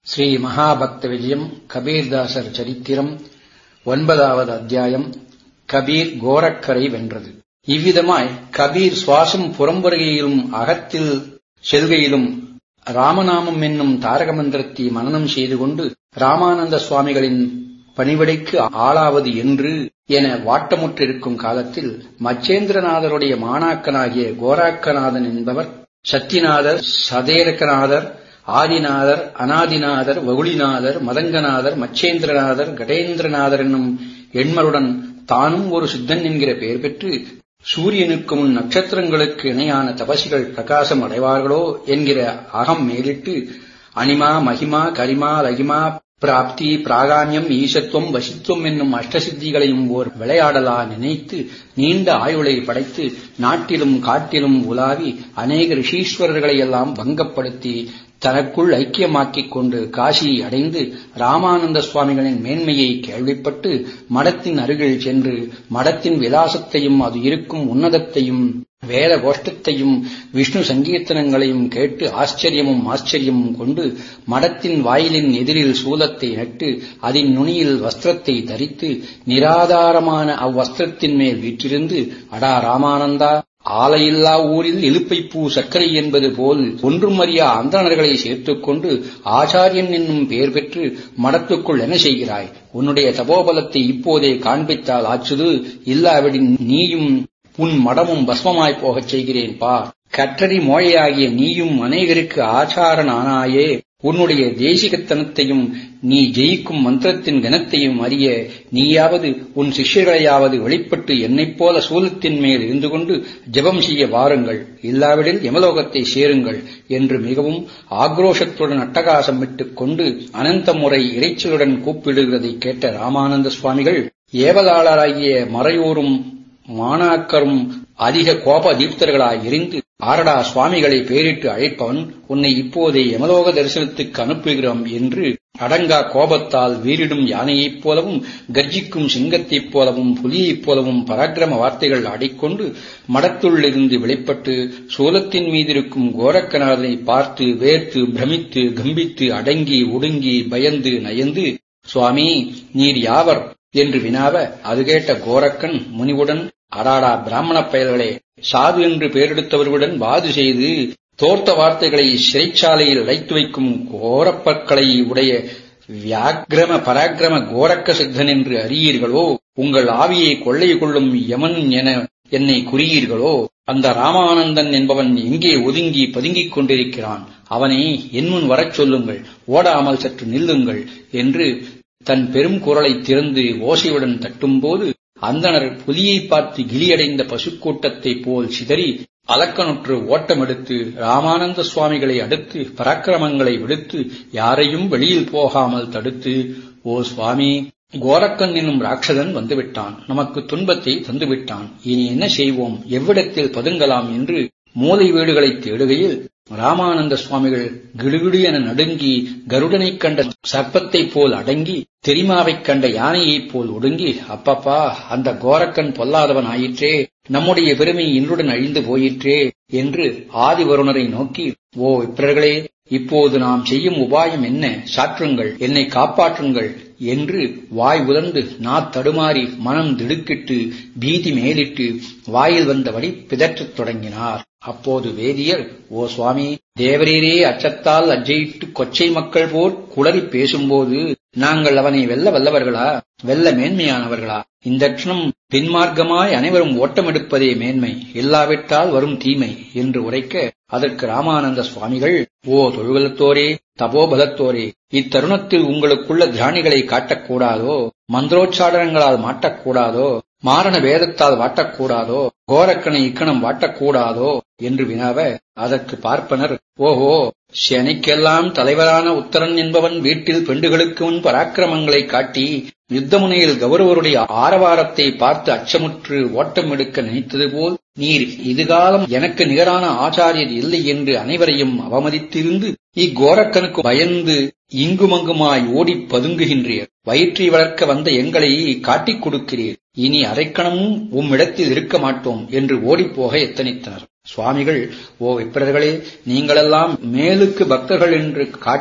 ஸ்ரீ மகாபக்த விஜயம் கபீர்தாசர் சரித்திரம் ஒன்பதாவது அத்தியாயம் கபீர் கோரக்கரை வென்றது இவ்விதமாய் கபீர் சுவாசம் புறம்புறையிலும் அகத்தில் செல்கையிலும் ராமநாமம் என்னும் தாரக மந்திரத்தை மனனம் செய்து கொண்டு ராமானந்த சுவாமிகளின் பணிவிடைக்கு ஆளாவது என்று என வாட்டமுற்றிருக்கும் காலத்தில் மச்சேந்திரநாதருடைய மாணாக்கனாகிய கோராக்கநாதன் என்பவர் சத்தியநாதர் சதேரகநாதர் ஆதிநாதர் அனாதிநாதர் வகுளிநாதர் மதங்கநாதர் மச்சேந்திரநாதர் கடேந்திரநாதர் என்னும் எண்மருடன் தானும் ஒரு சித்தன் என்கிற பெயர் பெற்று சூரியனுக்கு முன் நட்சத்திரங்களுக்கு இணையான தபசிகள் பிரகாசம் அடைவார்களோ என்கிற அகம் மேலிட்டு அனிமா மகிமா கரிமா லகிமா பிராப்தி பிராகாமியம் ஈசத்துவம் வசித்துவம் என்னும் அஷ்டசித்திகளையும் ஓர் விளையாடலா நினைத்து நீண்ட ஆயுளை படைத்து நாட்டிலும் காட்டிலும் உலாவி அநேக ரிஷீஸ்வரர்களை எல்லாம் பங்கப்படுத்தி தனக்குள் ஐக்கியமாக்கிக் கொண்டு காசியை அடைந்து ராமானந்த சுவாமிகளின் மேன்மையை கேள்விப்பட்டு மடத்தின் அருகில் சென்று மடத்தின் விலாசத்தையும் அது இருக்கும் உன்னதத்தையும் வேத கோஷ்டத்தையும் விஷ்ணு சங்கீர்த்தனங்களையும் கேட்டு ஆச்சரியமும் ஆச்சரியமும் கொண்டு மடத்தின் வாயிலின் எதிரில் சூலத்தை நட்டு அதன் நுனியில் வஸ்திரத்தை தரித்து நிராதாரமான அவ்வஸ்திரத்தின் மேல் வீற்றிருந்து அடா ராமானந்தா ஆலையில்லா ஊரில் இலுப்பைப்பூ சர்க்கரை என்பது போல் ஒன்றும் அறியா அந்தணர்களை சேர்த்துக் கொண்டு ஆச்சாரியன் என்னும் பெயர் பெற்று மடத்துக்குள் என்ன செய்கிறாய் உன்னுடைய தபோபலத்தை இப்போதே காண்பித்தால் ஆச்சுது இல்லாவிடின் நீயும் உன் மடமும் பஸ்மமாய் போகச் செய்கிறேன் பார் கற்றறி மோழையாகிய நீயும் அநேகருக்கு ஆச்சாரன் ஆனாயே உன்னுடைய தேசிகத்தனத்தையும் நீ ஜெயிக்கும் மந்திரத்தின் கனத்தையும் அறிய நீயாவது உன் சிஷ்யர்களையாவது வெளிப்பட்டு என்னைப் போல சூலத்தின் மேல் இருந்து கொண்டு ஜெபம் செய்ய வாருங்கள் இல்லாவிடில் யமலோகத்தை சேருங்கள் என்று மிகவும் ஆக்ரோஷத்துடன் அட்டகாசம் விட்டுக் கொண்டு அனந்த முறை இறைச்சலுடன் கூப்பிடுகிறதை கேட்ட ராமானந்த சுவாமிகள் ஏவலாளராகிய மறையோரும் மாணாக்கரும் அதிக கோப தீப்தர்களாய் எரிந்து ஆரடா சுவாமிகளை பேரிட்டு அழைப்பவன் உன்னை இப்போதே யமலோக தரிசனத்துக்கு அனுப்புகிறோம் என்று அடங்கா கோபத்தால் வீரிடும் யானையைப் போலவும் கர்ஜிக்கும் சிங்கத்தைப் போலவும் புலியைப் போலவும் பராக்கிரம வார்த்தைகள் ஆடிக்கொண்டு மடத்துள்ளிருந்து வெளிப்பட்டு சூலத்தின் மீதிருக்கும் கோரக்கநாதனை பார்த்து வேர்த்து பிரமித்து கம்பித்து அடங்கி ஒடுங்கி பயந்து நயந்து சுவாமி நீர் யாவர் என்று வினாவ அது கேட்ட கோரக்கன் முனிவுடன் அடாடா பிராமண பயல்களே சாது என்று பெயரெடுத்தவர்களுடன் வாது செய்து தோர்த்த வார்த்தைகளை சிறைச்சாலையில் அடைத்து வைக்கும் கோரப்பற்களை உடைய வியாக்கிரம பராக்கிரம கோரக்க சித்தன் என்று அறியீர்களோ உங்கள் ஆவியை கொள்ளை கொள்ளும் யமன் என என்னை குறியீர்களோ அந்த ராமானந்தன் என்பவன் எங்கே ஒதுங்கி பதுங்கிக் கொண்டிருக்கிறான் அவனை என்முன் வரச் சொல்லுங்கள் ஓடாமல் சற்று நில்லுங்கள் என்று தன் பெரும் குரலை திறந்து ஓசையுடன் தட்டும்போது அந்தனர் புலியை பார்த்து கிளியடைந்த பசுக்கூட்டத்தைப் போல் சிதறி அலக்கனுற்று ஓட்டமெடுத்து ராமானந்த சுவாமிகளை அடுத்து பராக்கிரமங்களை விடுத்து யாரையும் வெளியில் போகாமல் தடுத்து ஓ சுவாமி கோரக்கன் என்னும் ராட்சதன் வந்துவிட்டான் நமக்கு துன்பத்தை தந்துவிட்டான் இனி என்ன செய்வோம் எவ்விடத்தில் பதுங்கலாம் என்று மூலை வீடுகளை தேடுகையில் ராமானந்த சுவாமிகள் கிடுகிடு என நடுங்கி கருடனைக் கண்ட சர்ப்பத்தைப் போல் அடங்கி தெரிமாவைக் கண்ட யானையைப் போல் ஒடுங்கி அப்பப்பா அந்த கோரக்கன் பொல்லாதவன் ஆயிற்றே நம்முடைய பெருமை இன்றுடன் அழிந்து போயிற்றே என்று ஆதிவருணரை நோக்கி ஓ இப்பிரர்களே இப்போது நாம் செய்யும் உபாயம் என்ன சாற்றுங்கள் என்னை காப்பாற்றுங்கள் என்று வாய் உலர்ந்து நா தடுமாறி மனம் திடுக்கிட்டு பீதி மேலிட்டு வாயில் வந்தபடி பிதற்றத் தொடங்கினார் அப்போது வேதியர் ஓ சுவாமி தேவரீரே அச்சத்தால் அஜயிட்டு கொச்சை மக்கள் போல் குளறி பேசும்போது நாங்கள் அவனை வெல்ல வல்லவர்களா வெல்ல மேன்மையானவர்களா இந்த க்ஷணம் பின்மார்க்கமாய் அனைவரும் ஓட்டமெடுப்பதே மேன்மை இல்லாவிட்டால் வரும் தீமை என்று உரைக்க அதற்கு ராமானந்த சுவாமிகள் ஓ தொழுவலத்தோரே தபோபலத்தோரே இத்தருணத்தில் உங்களுக்குள்ள தியானிகளை காட்டக்கூடாதோ மந்திரோச்சாடனங்களால் மாட்டக்கூடாதோ மாரண வேதத்தால் வாட்டக்கூடாதோ கோரக்கனை இக்கணம் வாட்டக்கூடாதோ என்று வினாவ அதற்கு பார்ப்பனர் ஓஹோ செனைக்கெல்லாம் தலைவரான உத்தரன் என்பவன் வீட்டில் பெண்டுகளுக்கு முன் பராக்கிரமங்களை காட்டி யுத்தமுனையில் கௌரவருடைய ஆரவாரத்தை பார்த்து அச்சமுற்று ஓட்டம் எடுக்க நினைத்தது போல் நீர் இதுகாலம் எனக்கு நிகரான ஆச்சாரியர் இல்லை என்று அனைவரையும் அவமதித்திருந்து இக்கோரக்கனுக்கு பயந்து இங்குமங்குமாய் ஓடிப் பதுங்குகின்றீர் வயிற்றை வளர்க்க வந்த எங்களை காட்டிக் கொடுக்கிறீர் இனி அரைக்கணமும் உம்மிடத்தில் இருக்க மாட்டோம் என்று ஓடிப்போக எத்தனித்தனர் சுவாமிகள் ஓ விப்பிரர்களே நீங்களெல்லாம் மேலுக்கு பக்தர்கள் என்று காட்டி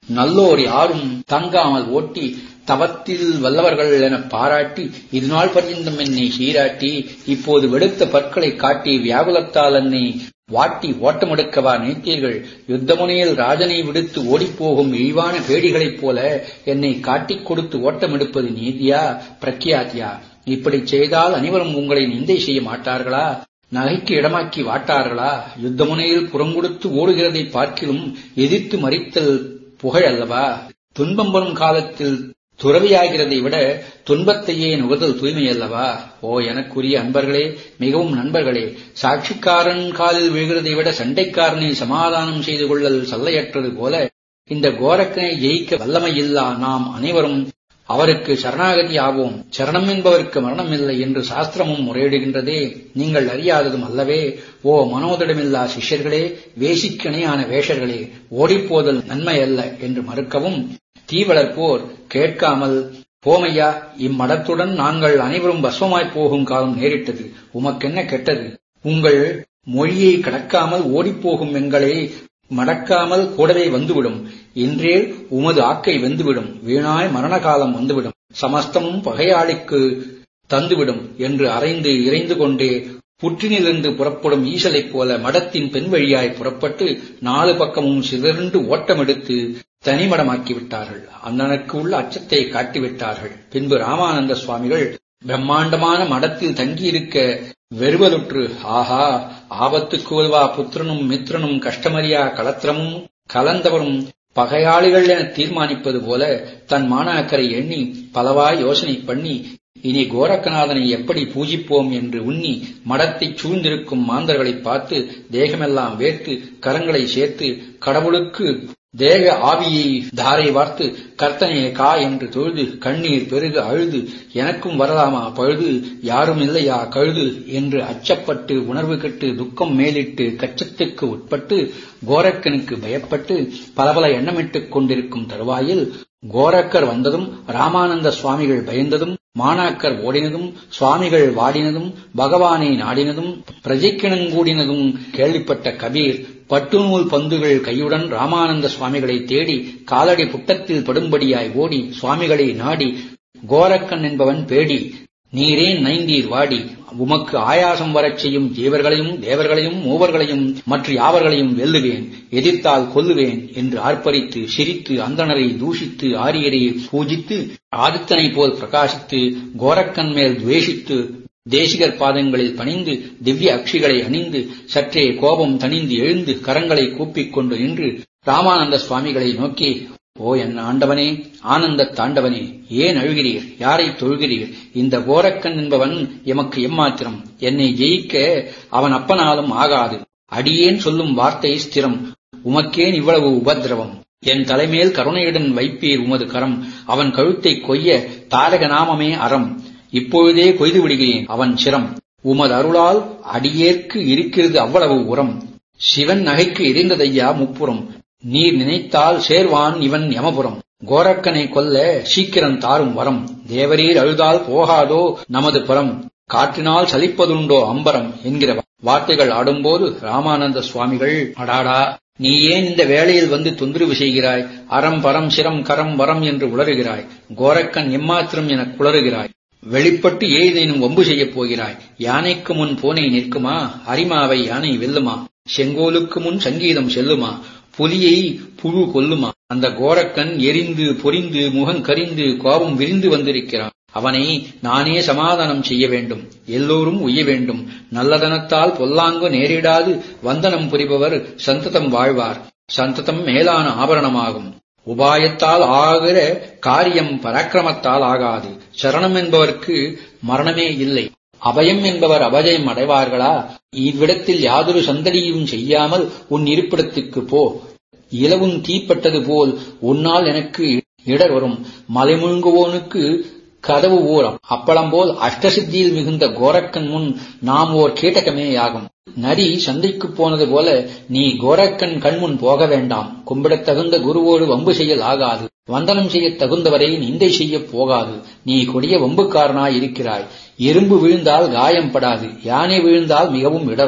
நல்லோர் யாரும் தங்காமல் ஓட்டி தவத்தில் வல்லவர்கள் என பாராட்டி இதுநாள் பர்யந்தம் என்னை சீராட்டி இப்போது வெடுத்த பற்களை காட்டி வியாகுலத்தால் என்னை வாட்டி ஓட்டமெடுக்கவா நினைத்தீர்கள் யுத்தமுனையில் ராஜனை விடுத்து ஓடிப்போகும் இழிவான பேடிகளைப் போல என்னை காட்டிக் கொடுத்து ஓட்டமெடுப்பது நீதியா பிரக்யாத்தியா இப்படி செய்தால் அனைவரும் உங்களை நிந்தை செய்ய மாட்டார்களா நகைக்கு இடமாக்கி வாட்டார்களா யுத்தமுனையில் புறங்கொடுத்து ஓடுகிறதை பார்க்கிலும் எதிர்த்து மறித்தல் புகழ் அல்லவா துன்பம் வரும் காலத்தில் துறவியாகிறதை விட துன்பத்தையே நுகர்தல் தூய்மை அல்லவா ஓ எனக்குரிய அன்பர்களே மிகவும் நண்பர்களே சாட்சிக்காரன் காலில் விழுகிறதை விட சண்டைக்காரனை சமாதானம் செய்து கொள்ளல் சல்லையற்றது போல இந்த கோரக்கனை ஜெயிக்க வல்லமையில்லா நாம் அனைவரும் அவருக்கு சரணாகதி ஆவோம் சரணம் என்பவருக்கு மரணம் இல்லை என்று சாஸ்திரமும் முறையிடுகின்றதே நீங்கள் அறியாததும் அல்லவே ஓ மனோதிடமில்லா சிஷ்யர்களே வேசிக்கிணையான வேஷர்களே ஓடிப்போதல் நன்மை அல்ல என்று மறுக்கவும் தீவளர்ப்போர் கேட்காமல் போமையா இம்மடத்துடன் நாங்கள் அனைவரும் பஸ்வமாய்ப் போகும் காலம் நேரிட்டது உமக்கென்ன கெட்டது உங்கள் மொழியை கடக்காமல் ஓடிப்போகும் எங்களை மடக்காமல் கூடவே வந்துவிடும் இன்றே உமது ஆக்கை வெந்துவிடும் வீணாய் மரண காலம் வந்துவிடும் சமஸ்தமும் பகையாளிக்கு தந்துவிடும் என்று அரைந்து இறைந்து கொண்டே புற்றினிலிருந்து புறப்படும் ஈசலைப் போல மடத்தின் பெண் வழியாய் புறப்பட்டு நாலு பக்கமும் சிதறண்டு ஓட்டமெடுத்து தனிமடமாக்கி விட்டார்கள் அந்தனக்கு உள்ள அச்சத்தை காட்டிவிட்டார்கள் பின்பு ராமானந்த சுவாமிகள் பிரம்மாண்டமான மடத்தில் தங்கியிருக்க வெறுவலுற்று ஆஹா ஆபத்துக்கு உதவா புத்திரனும் மித்ரனும் கஷ்டமறியா களத்திரமும் கலந்தவரும் பகையாளிகள் என தீர்மானிப்பது போல தன் மாணாக்கரை எண்ணி பலவாய் யோசனை பண்ணி இனி கோரக்கநாதனை எப்படி பூஜிப்போம் என்று உண்ணி மடத்தைச் சூழ்ந்திருக்கும் மாந்தர்களைப் பார்த்து தேகமெல்லாம் வேர்த்து கரங்களை சேர்த்து கடவுளுக்கு தேக ஆவியை தாரை வார்த்து கர்த்தனையே கா என்று தொழுது கண்ணீர் பெருக அழுது எனக்கும் வரலாமா பழுது யாரும் இல்லையா கழுது என்று அச்சப்பட்டு உணர்வு கெட்டு துக்கம் மேலிட்டு கச்சத்துக்கு உட்பட்டு கோரக்கனுக்கு பயப்பட்டு பலபல எண்ணமிட்டுக் கொண்டிருக்கும் தருவாயில் கோரக்கர் வந்ததும் ராமானந்த சுவாமிகள் பயந்ததும் மாணாக்கர் ஓடினதும் சுவாமிகள் வாடினதும் பகவானை நாடினதும் பிரஜைக்கிணங்கூடினதும் கேள்விப்பட்ட கபீர் பட்டுநூல் பந்துகள் கையுடன் ராமானந்த சுவாமிகளை தேடி காலடி புட்டத்தில் படும்படியாய் ஓடி சுவாமிகளை நாடி கோரக்கன் என்பவன் பேடி நீரேன் நைந்தீர் வாடி உமக்கு ஆயாசம் வரச் செய்யும் ஜீவர்களையும் தேவர்களையும் மூவர்களையும் மற்ற யாவர்களையும் வெல்லுவேன் எதிர்த்தால் கொல்லுவேன் என்று ஆர்ப்பரித்து சிரித்து அந்தணரை தூஷித்து ஆரியரை பூஜித்து ஆதித்தனை போல் பிரகாசித்து கோரக்கன் மேல் துவேஷித்து தேசிகர் பாதங்களில் பணிந்து திவ்ய அக்ஷிகளை அணிந்து சற்றே கோபம் தணிந்து எழுந்து கரங்களை கூப்பிக் கொண்டு நின்று ராமானந்த சுவாமிகளை நோக்கி ஓ என் ஆண்டவனே ஆனந்த தாண்டவனே ஏன் அழுகிறீர் யாரை தொழுகிறீர் இந்த கோரக்கன் என்பவன் எமக்கு எம்மாத்திரம் என்னை ஜெயிக்க அவன் அப்பனாலும் ஆகாது அடியேன் சொல்லும் வார்த்தை ஸ்திரம் உமக்கேன் இவ்வளவு உபதிரவம் என் தலைமேல் கருணையுடன் வைப்பீர் உமது கரம் அவன் கழுத்தை கொய்ய தாரக நாமமே அறம் இப்பொழுதே கொய்து விடுகிறேன் அவன் சிரம் உமது அருளால் அடியேற்கு இருக்கிறது அவ்வளவு உரம் சிவன் நகைக்கு எரிந்ததையா முப்புறம் நீர் நினைத்தால் சேர்வான் இவன் யமபுரம் கோரக்கனை கொல்ல சீக்கிரம் தாரும் வரம் தேவரீர் அழுதால் போகாதோ நமது புறம் காற்றினால் சலிப்பதுண்டோ அம்பரம் என்கிற வார்த்தைகள் ஆடும்போது ராமானந்த சுவாமிகள் அடாடா நீ ஏன் இந்த வேளையில் வந்து தொந்தரவு செய்கிறாய் அறம் பரம் சிரம் கரம் வரம் என்று உளறுகிறாய் கோரக்கன் எம்மாத்திரம் என குளறுகிறாய் வெளிப்பட்டு ஏதேனும் வம்பு செய்யப் போகிறாய் யானைக்கு முன் பூனை நிற்குமா அரிமாவை யானை வெல்லுமா செங்கோலுக்கு முன் சங்கீதம் செல்லுமா புலியை புழு கொல்லுமா அந்த கோரக்கன் எரிந்து பொரிந்து முகம் கரிந்து கோபம் விரிந்து வந்திருக்கிறான் அவனை நானே சமாதானம் செய்ய வேண்டும் எல்லோரும் உய்ய வேண்டும் நல்லதனத்தால் பொல்லாங்கு நேரிடாது வந்தனம் புரிபவர் சந்ததம் வாழ்வார் சந்ததம் மேலான ஆபரணமாகும் உபாயத்தால் ஆகிற காரியம் பராக்கிரமத்தால் ஆகாது சரணம் என்பவர்க்கு மரணமே இல்லை அபயம் என்பவர் அபஜயம் அடைவார்களா இவ்விடத்தில் யாதொரு சந்தடியும் செய்யாமல் உன் இருப்பிடத்துக்கு போ இலவும் தீப்பட்டது போல் உன்னால் எனக்கு இடர் வரும் மலைமுழுங்குவோனுக்கு கதவு ஓர் அப்பளம் போல் அஷ்டசித்தியில் மிகுந்த கோரக்கன் முன் நாம் ஓர் கீட்டகமேயாகும் நரி சந்தைக்கு போனது போல நீ கோரக்கன் கண்முன் போக வேண்டாம் கும்பிடத் தகுந்த குருவோடு வம்பு செய்யல் ஆகாது வந்தனம் செய்யத் தகுந்தவரை நிந்தை செய்யப் போகாது நீ கொடிய வம்புக்காரனாய் இருக்கிறாய் எறும்பு விழுந்தால் காயம் படாது யானை விழுந்தால் மிகவும் இடரும்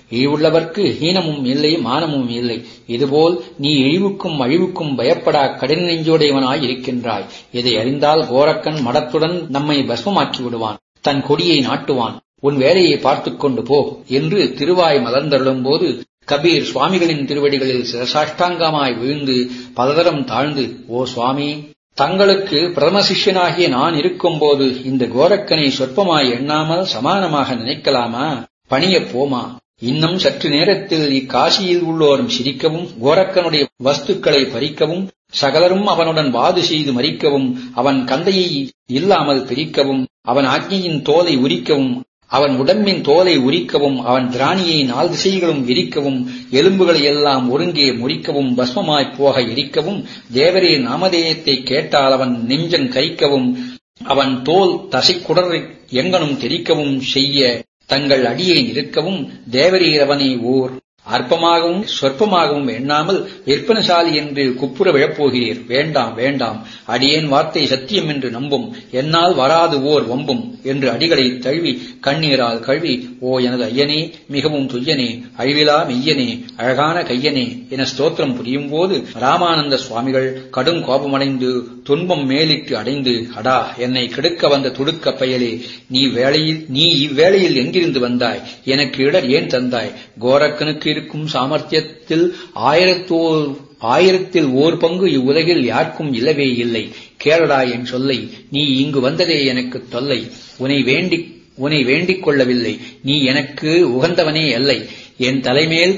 இழிவுள்ளவர்க்கு ஹீனமும் இல்லை மானமும் இல்லை இதுபோல் நீ இழிவுக்கும் அழிவுக்கும் பயப்படா கடின நெஞ்சோடையவனாய் இருக்கின்றாய் இதை அறிந்தால் கோரக்கன் மடத்துடன் நம்மை பஸ்மமாக்கி விடுவான் தன் கொடியை நாட்டுவான் உன் வேலையை பார்த்துக் கொண்டு போ என்று திருவாய் மலர்ந்தருளும் போது கபீர் சுவாமிகளின் திருவடிகளில் சிரசாஷ்டாங்கமாய் விழுந்து பலதரம் தாழ்ந்து ஓ சுவாமி தங்களுக்கு பிரதம சிஷ்யனாகிய நான் இருக்கும்போது இந்த கோரக்கனை சொற்பமாய் எண்ணாமல் சமானமாக நினைக்கலாமா பணியப் போமா இன்னும் சற்று நேரத்தில் இக்காசியில் உள்ளோரும் சிரிக்கவும் கோரக்கனுடைய வஸ்துக்களை பறிக்கவும் சகலரும் அவனுடன் வாது செய்து மறிக்கவும் அவன் கந்தையை இல்லாமல் பிரிக்கவும் அவன் ஆக்ஞையின் தோலை உரிக்கவும் அவன் உடம்பின் தோலை உரிக்கவும் அவன் திராணியை நால் திசைகளும் விரிக்கவும் எலும்புகளை எல்லாம் ஒருங்கே முறிக்கவும் பஸ்மமாய்ப் போக எரிக்கவும் தேவரே நாமதேயத்தை கேட்டால் அவன் நெஞ்சங் கரிக்கவும் அவன் தோல் தசைக்குடரை எங்கனும் தெரிக்கவும் செய்ய தங்கள் அடியை நிற்கவும் தேவரீர் அவனை ஓர் அற்பமாகவும் சொற்பமாகவும் எண்ணாமல் விற்பனசாலி என்று குப்புற விழப்போகிறீர் வேண்டாம் வேண்டாம் அடியேன் வார்த்தை சத்தியம் என்று நம்பும் என்னால் வராது ஓர் வம்பும் என்று அடிகளை தழுவி கண்ணீரால் கழுவி ஓ எனது ஐயனே மிகவும் துய்யனே அழிவிலா மெய்யனே அழகான கையனே என ஸ்தோத்திரம் புரியும் போது ராமானந்த சுவாமிகள் கடும் கோபமடைந்து துன்பம் மேலிட்டு அடைந்து அடா என்னை கெடுக்க வந்த துடுக்க பயலே நீ வேளையில் நீ இவ்வேளையில் எங்கிருந்து வந்தாய் எனக்கு இடர் ஏன் தந்தாய் கோரக்கனுக்கு இருக்கும் சாமர்த்தியத்தில் ஆயிரத்தோர் ஆயிரத்தில் ஓர் பங்கு இவ்வுலகில் யாருக்கும் இல்லவே இல்லை கேளடா என் சொல்லை நீ இங்கு வந்ததே எனக்கு தொல்லை உனை வேண்டி உனை வேண்டிக் கொள்ளவில்லை நீ எனக்கு உகந்தவனே அல்லை என் தலைமேல்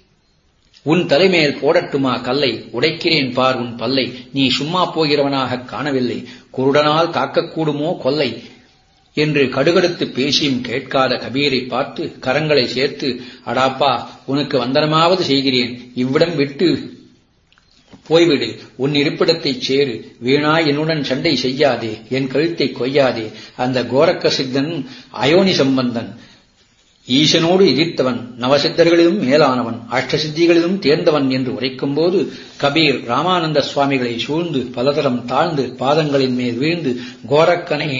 உன் தலைமேல் போடட்டுமா கல்லை உடைக்கிறேன் பார் உன் பல்லை நீ சும்மா போகிறவனாக காணவில்லை குருடனால் காக்கக்கூடுமோ கொல்லை என்று கடுகடுத்து பேசியும் கேட்காத கபீரை பார்த்து கரங்களை சேர்த்து அடாப்பா உனக்கு வந்தனமாவது செய்கிறேன் இவ்விடம் விட்டு போய்விடு உன் இருப்பிடத்தைச் சேரு வீணாய் என்னுடன் சண்டை செய்யாதே என் கழுத்தை கொய்யாதே அந்த கோரக்க சித்தன் அயோனி சம்பந்தன் ஈசனோடு எதிர்த்தவன் நவசித்தர்களிலும் மேலானவன் அஷ்டசித்திகளிலும் தேர்ந்தவன் என்று உரைக்கும்போது கபீர் ராமானந்த சுவாமிகளை சூழ்ந்து பலதரம் தாழ்ந்து பாதங்களின் மேல் வீழ்ந்து கோரக்கனை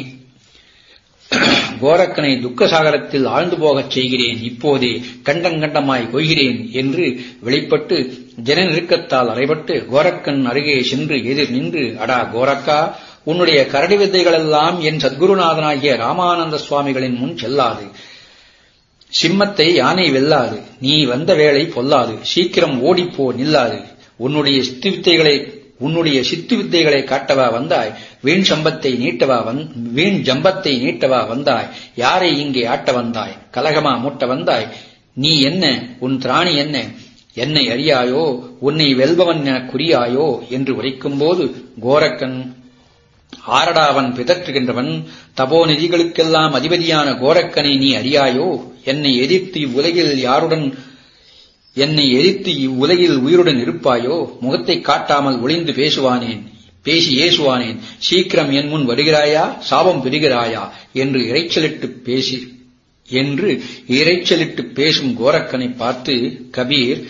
கோரக்கனை துக்கசாகரத்தில் ஆழ்ந்து போகச் செய்கிறேன் இப்போதே கண்டங்கண்டமாய் கொய்கிறேன் என்று வெளிப்பட்டு ஜன நெருக்கத்தால் அறைபட்டு கோரக்கன் அருகே சென்று எதிர் நின்று அடா கோரக்கா உன்னுடைய கரடி வித்தைகளெல்லாம் என் சத்குருநாதனாகிய ராமானந்த சுவாமிகளின் முன் செல்லாது சிம்மத்தை யானை வெல்லாது நீ வந்த வேளை பொல்லாது சீக்கிரம் ஓடிப்போ நில்லாது உன்னுடைய சித்து வித்தைகளை உன்னுடைய சித்து வித்தைகளை காட்டவா வந்தாய் வீண் சம்பத்தை நீட்டவா வந் வீண் ஜம்பத்தை நீட்டவா வந்தாய் யாரை இங்கே ஆட்ட வந்தாய் கலகமா மூட்ட வந்தாய் நீ என்ன உன் திராணி என்ன என்னை அறியாயோ உன்னை வெல்பவன் என குறியாயோ என்று உரைக்கும்போது கோரக்கன் ஆரடாவன் பிதற்றுகின்றவன் தபோநிதிகளுக்கெல்லாம் அதிபதியான கோரக்கனை நீ அறியாயோ என்னை எதிர்த்து இவ்வுலகில் யாருடன் என்னை எரித்து இவ்வுலகில் உயிருடன் இருப்பாயோ முகத்தை காட்டாமல் ஒளிந்து பேசுவானேன் பேசி ஏசுவானேன் சீக்கிரம் என் முன் வருகிறாயா சாபம் பெறுகிறாயா என்று இறைச்சலிட்டு பேசி என்று இறைச்சலிட்டு பேசும் கோரக்கனை பார்த்து கபீர்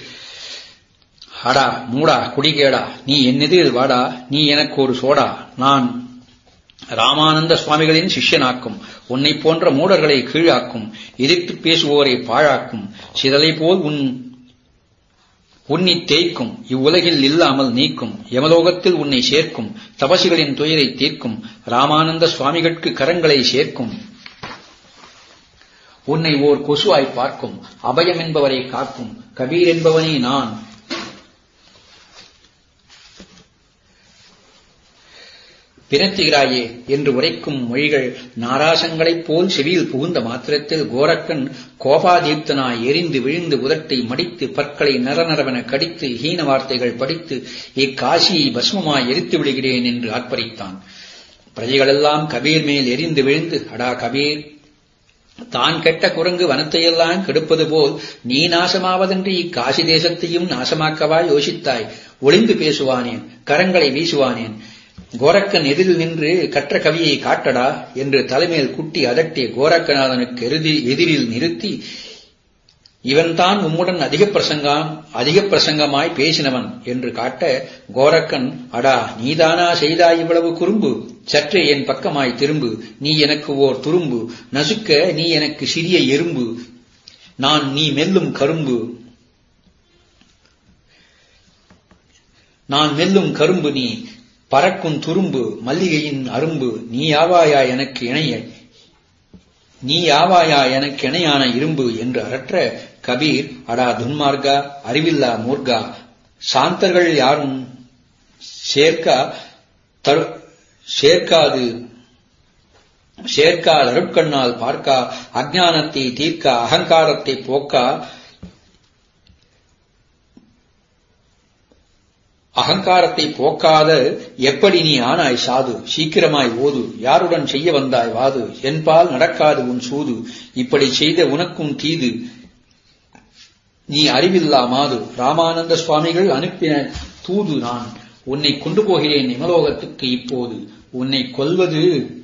அடா மூடா குடிகேடா நீ என்னெதிரில் வாடா நீ எனக்கு ஒரு சோடா நான் ராமானந்த சுவாமிகளின் சிஷ்யனாக்கும் உன்னை போன்ற மூடர்களை கீழாக்கும் எதிர்த்து பேசுவோரை பாழாக்கும் சிதலை போல் உன் உன்னை தேய்க்கும் இவ்வுலகில் இல்லாமல் நீக்கும் யமலோகத்தில் உன்னை சேர்க்கும் தபசிகளின் துயரை தீர்க்கும் ராமானந்த சுவாமிகளுக்கு கரங்களை சேர்க்கும் உன்னை ஓர் கொசுவாய் பார்க்கும் அபயம் என்பவரை காக்கும் கபீர் என்பவனே நான் பிணத்துகிறாயே என்று உரைக்கும் மொழிகள் நாராசங்களைப் போல் செவியில் புகுந்த மாத்திரத்தில் கோரக்கன் கோபாதீப்தனாய் எரிந்து விழுந்து உதட்டை மடித்து பற்களை நரநரவென கடித்து ஹீன வார்த்தைகள் படித்து இக்காசியை பஸ்மமாய் எரித்து விடுகிறேன் என்று ஆர்ப்பரித்தான் பிரஜைகளெல்லாம் கபீர் மேல் எரிந்து விழுந்து அடா கபீர் தான் கெட்ட குரங்கு வனத்தையெல்லாம் கெடுப்பது போல் நீ நாசமாவதென்று இக்காசி தேசத்தையும் நாசமாக்கவா யோசித்தாய் ஒளிந்து பேசுவானேன் கரங்களை வீசுவானேன் கோரக்கன் எதிரில் நின்று கற்ற கவியை காட்டடா என்று தலைமையில் குட்டி அதட்டிய கோரக்கநாதனுக்கு எருதி எதிரில் நிறுத்தி இவன்தான் உம்முடன் அதிக பிரசங்கம் அதிக பிரசங்கமாய் பேசினவன் என்று காட்ட கோரக்கன் அடா நீதானா செய்தாய் இவ்வளவு குறும்பு சற்றே என் பக்கமாய் திரும்பு நீ எனக்கு ஓர் துரும்பு நசுக்க நீ எனக்கு சிறிய எறும்பு நான் நீ மெல்லும் கரும்பு நான் மெல்லும் கரும்பு நீ பறக்கும் துரும்பு மல்லிகையின் அரும்பு நீ ஆவாயா எனக்கு இணைய நீ ஆவாயா எனக்கு இணையான இரும்பு என்று அரற்ற கபீர் அடா துன்மார்கா அறிவில்லா மூர்கா சாந்தர்கள் யாரும் சேர்க்கா தரு சேர்க்காது சேர்க்கா அருட்கண்ணால் பார்க்கா அஜானத்தை தீர்க்கா அகங்காரத்தை போக்கா அகங்காரத்தை போக்காத எப்படி நீ ஆனாய் சாது சீக்கிரமாய் ஓது யாருடன் செய்ய வந்தாய் வாது என்பால் நடக்காது உன் சூது இப்படி செய்த உனக்கும் தீது நீ அறிவில்லா மாது ராமானந்த சுவாமிகள் அனுப்பின தூது நான் உன்னை கொண்டு போகிறேன் இமலோகத்துக்கு இப்போது உன்னை கொல்வது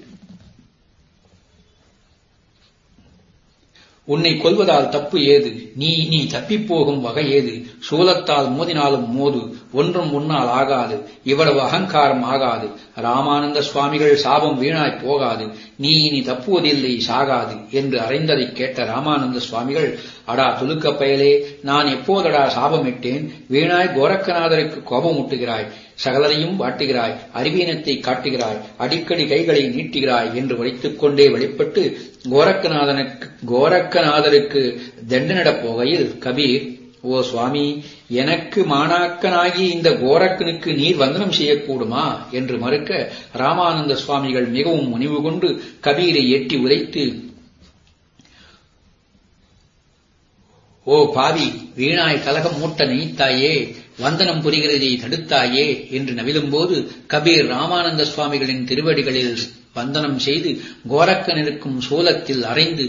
உன்னை கொல்வதால் தப்பு ஏது நீ நீ தப்பிப்போகும் வகை ஏது சூலத்தால் மோதினாலும் மோது ஒன்றும் முன்னால் ஆகாது இவ்வளவு அகங்காரம் ஆகாது ராமானந்த சுவாமிகள் சாபம் வீணாய் போகாது நீ இனி தப்புவதில்லை சாகாது என்று அறைந்ததைக் கேட்ட ராமானந்த சுவாமிகள் அடா துலுக்க பயலே நான் எப்போதடா சாபமிட்டேன் வீணாய் கோரக்கநாதருக்கு கோபமூட்டுகிறாய் சகலரையும் வாட்டுகிறாய் அறிவீனத்தை காட்டுகிறாய் அடிக்கடி கைகளை நீட்டுகிறாய் என்று வைத்துக் கொண்டே வெளிப்பட்டு கோரக்கநாதனுக்கு கோரக்கநாதருக்கு தண்டனிடப் போகையில் கபீர் ஓ சுவாமி எனக்கு மாணாக்கனாகி இந்த கோரக்கனுக்கு நீர் வந்தனம் செய்யக்கூடுமா என்று மறுக்க ராமானந்த சுவாமிகள் மிகவும் முனிவு கொண்டு கபீரை எட்டி உதைத்து ஓ பாவி வீணாய் கலகம் மூட்ட நினைத்தாயே வந்தனம் புரிகிறதை தடுத்தாயே என்று நவிலும்போது கபீர் ராமானந்த சுவாமிகளின் திருவடிகளில் வந்தனம் செய்து கோரக்கன் இருக்கும் சோலத்தில் அரைந்து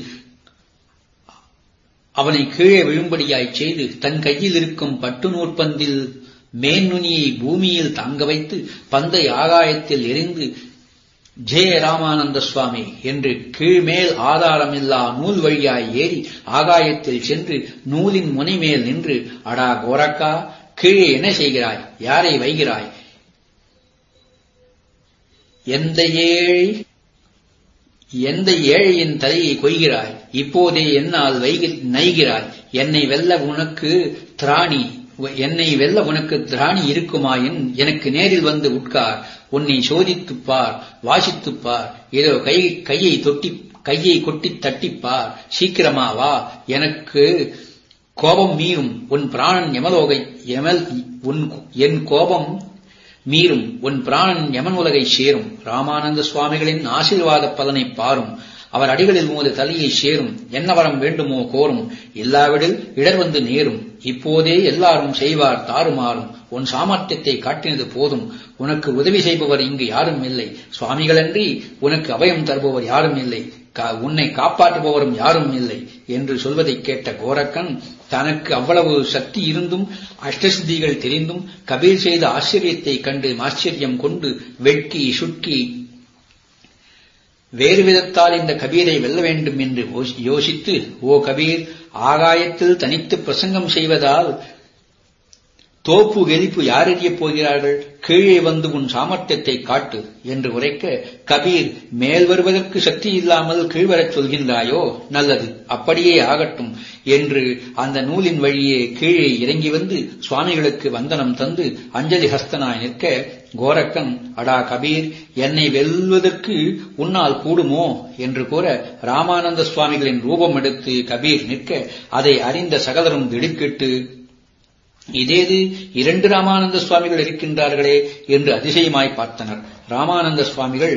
அவனை கீழே விழும்படியாய்ச் செய்து தன் கையில் இருக்கும் பட்டு நூற்பந்தில் மேன்நுனியை பூமியில் தாங்க வைத்து பந்தை ஆகாயத்தில் எரிந்து ஜெய ராமானந்த சுவாமி என்று கீழ்மேல் ஆதாரமில்லா நூல் வழியாய் ஏறி ஆகாயத்தில் சென்று நூலின் முனைமேல் நின்று அடா கோரக்கா கீழே என்ன செய்கிறாய் யாரை வைகிறாய் எந்த ஏழை எந்த ஏழையின் தலையை கொய்கிறாய் இப்போதே என்னால் வைகி நைகிறாய் என்னை வெல்ல உனக்கு திராணி என்னை வெல்ல உனக்கு திராணி இருக்குமாயின் எனக்கு நேரில் வந்து உட்கார் உன்னை சோதித்துப் பார் வாசித்துப் பார் ஏதோ கை கையை தொட்டி கையை கொட்டி தட்டிப்பார் சீக்கிரமா வா எனக்கு கோபம் மீறும் உன் பிராணன் யமலோகை யமல் உன் என் கோபம் மீறும் உன் பிராணன் யமன் உலகை சேரும் ராமானந்த சுவாமிகளின் ஆசீர்வாத பலனை பாரும் அவர் அடிகளில் மோது தலையை சேரும் என்ன வரம் வேண்டுமோ கோரும் இல்லாவிடில் இடர் வந்து நேரும் இப்போதே எல்லாரும் செய்வார் தாறுமாறும் உன் சாமர்த்தியத்தை காட்டினது போதும் உனக்கு உதவி செய்பவர் இங்கு யாரும் இல்லை சுவாமிகளன்றி உனக்கு அபயம் தருபவர் யாரும் இல்லை உன்னை காப்பாற்றுபவரும் யாரும் இல்லை என்று சொல்வதைக் கேட்ட கோரக்கன் தனக்கு அவ்வளவு சக்தி இருந்தும் அஷ்டசித்திகள் தெரிந்தும் கபீர் செய்த ஆச்சரியத்தைக் கண்டு ஆச்சரியம் கொண்டு வெட்கி சுட்கி வேறு விதத்தால் இந்த கபீரை வெல்ல வேண்டும் என்று யோசித்து ஓ கபீர் ஆகாயத்தில் தனித்து பிரசங்கம் செய்வதால் தோப்பு கெலிப்பு யாரெறியப் போகிறார்கள் கீழே வந்து உன் சாமர்த்தியத்தை காட்டு என்று உரைக்க கபீர் மேல் வருவதற்கு சக்தி இல்லாமல் கீழ்வரச் சொல்கின்றாயோ நல்லது அப்படியே ஆகட்டும் என்று அந்த நூலின் வழியே கீழே இறங்கி வந்து சுவாமிகளுக்கு வந்தனம் தந்து அஞ்சலி ஹஸ்தனாய் நிற்க கோரக்கன் அடா கபீர் என்னை வெல்வதற்கு உன்னால் கூடுமோ என்று கூற ராமானந்த சுவாமிகளின் ரூபம் எடுத்து கபீர் நிற்க அதை அறிந்த சகலரும் திடுக்கிட்டு இதேது இரண்டு ராமானந்த சுவாமிகள் இருக்கின்றார்களே என்று அதிசயமாய் பார்த்தனர் ராமானந்த சுவாமிகள்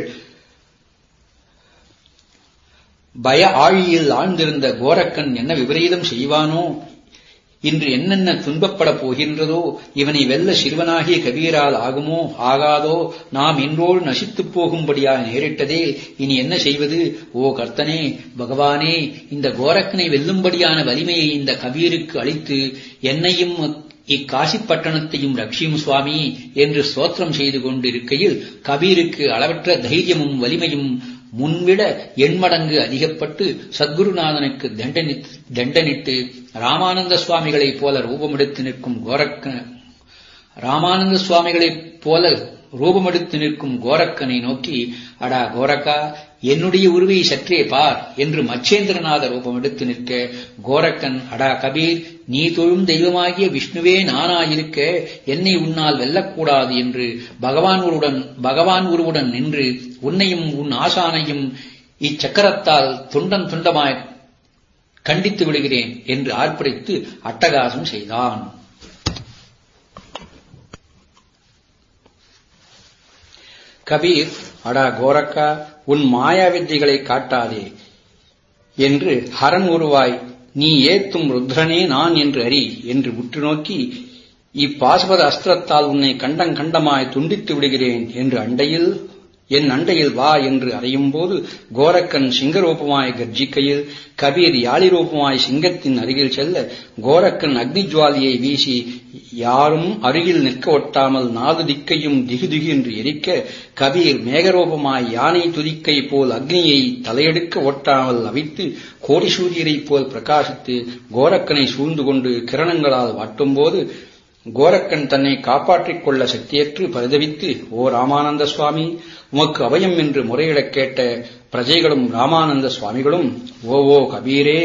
பய ஆழியில் ஆழ்ந்திருந்த கோரக்கன் என்ன விபரீதம் செய்வானோ இன்று என்னென்ன துன்பப்படப் போகின்றதோ இவனை வெல்ல சிறுவனாகிய கபீரால் ஆகுமோ ஆகாதோ நாம் இன்றோடு நசித்துப் போகும்படியாக நேரிட்டதே இனி என்ன செய்வது ஓ கர்த்தனே பகவானே இந்த கோரக்கனை வெல்லும்படியான வலிமையை இந்த கபீருக்கு அளித்து என்னையும் இக்காசிப்பட்டணத்தையும் ரட்சியும் சுவாமி என்று ஸ்தோத்திரம் செய்து கொண்டிருக்கையில் கபீருக்கு அளவற்ற தைரியமும் வலிமையும் முன்விட எண்மடங்கு அதிகப்பட்டு சத்குருநாதனுக்கு தண்டனிட்டு ராமானந்த சுவாமிகளைப் போல ரூபமெடுத்து நிற்கும் கோரக்க ராமானந்த சுவாமிகளைப் போல ரூபமெடுத்து நிற்கும் கோரக்கனை நோக்கி அடா கோரக்கா என்னுடைய உருவை சற்றே பார் என்று மச்சேந்திரநாத ரூபம் எடுத்து நிற்க கோரக்கன் அடா கபீர் நீ தொழும் தெய்வமாகிய விஷ்ணுவே நானாயிருக்க என்னை உன்னால் வெல்லக்கூடாது என்று பகவான் உருவுடன் பகவான் உருவுடன் நின்று உன்னையும் உன் ஆசானையும் இச்சக்கரத்தால் துண்டம் துண்டமாய் கண்டித்து விடுகிறேன் என்று ஆர்ப்பரித்து அட்டகாசம் செய்தான் கபீர் அடா கோரக்கா உன் மாயா வித்தைகளை காட்டாதே என்று ஹரன் உருவாய் நீ ஏத்தும் ருத்ரனே நான் என்று அறி என்று உற்று நோக்கி இப்பாசுபத அஸ்திரத்தால் உன்னை கண்டம் கண்டமாய் துண்டித்து விடுகிறேன் என்று அண்டையில் என் அண்டையில் வா என்று அறையும் போது கோரக்கன் சிங்கரூபமாய் கர்ஜிக்கையில் கபீர் யாழிரூபமாய் சிங்கத்தின் அருகில் செல்ல கோரக்கன் அக்னி ஜுவாலியை வீசி யாரும் அருகில் நிற்க ஒட்டாமல் நாலு திக்கையும் திகு திகு என்று எரிக்க கபீர் மேகரூபமாய் யானை துதிக்கை போல் அக்னியை தலையெடுக்க ஒட்டாமல் அவித்து கோடி சூரியரைப் போல் பிரகாசித்து கோரக்கனை சூழ்ந்து கொண்டு கிரணங்களால் வாட்டும்போது கோரக்கன் தன்னை காப்பாற்றிக் கொள்ள சக்தியற்று பரிதவித்து ஓ ராமானந்த சுவாமி உமக்கு அபயம் என்று முறையிடக் கேட்ட பிரஜைகளும் ராமானந்த சுவாமிகளும் ஓ ஓ கபீரே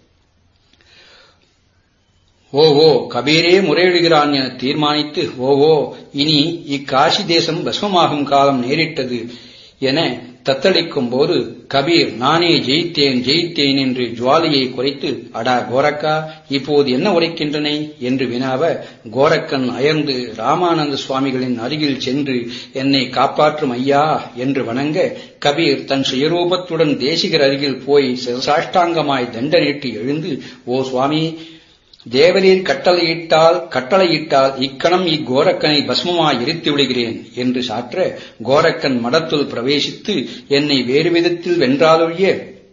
ஓ ஓ கபீரே முறையிடுகிறான் என தீர்மானித்து ஓ ஓ இனி இக்காசி தேசம் பஸ்மமாகும் காலம் நேரிட்டது என தத்தளிக்கும் போது கபீர் நானே ஜெயித்தேன் ஜெயித்தேன் என்று ஜுவாலியை குறைத்து அடா கோரக்கா இப்போது என்ன உரைக்கின்றனை என்று வினாவ கோரக்கன் அயர்ந்து ராமானந்த சுவாமிகளின் அருகில் சென்று என்னை காப்பாற்றும் ஐயா என்று வணங்க கபீர் தன் சுயரூபத்துடன் தேசிகர் அருகில் போய் சாஷ்டாங்கமாய் தண்டனிட்டு எழுந்து ஓ சுவாமி தேவரீர் கட்டளையிட்டால் கட்டளையிட்டால் இக்கணம் இக்கோரக்கனை பஸ்மமாய் எரித்து விடுகிறேன் என்று சாற்ற கோரக்கன் மடத்துள் பிரவேசித்து என்னை வேறு விதத்தில் வென்றாலொழிய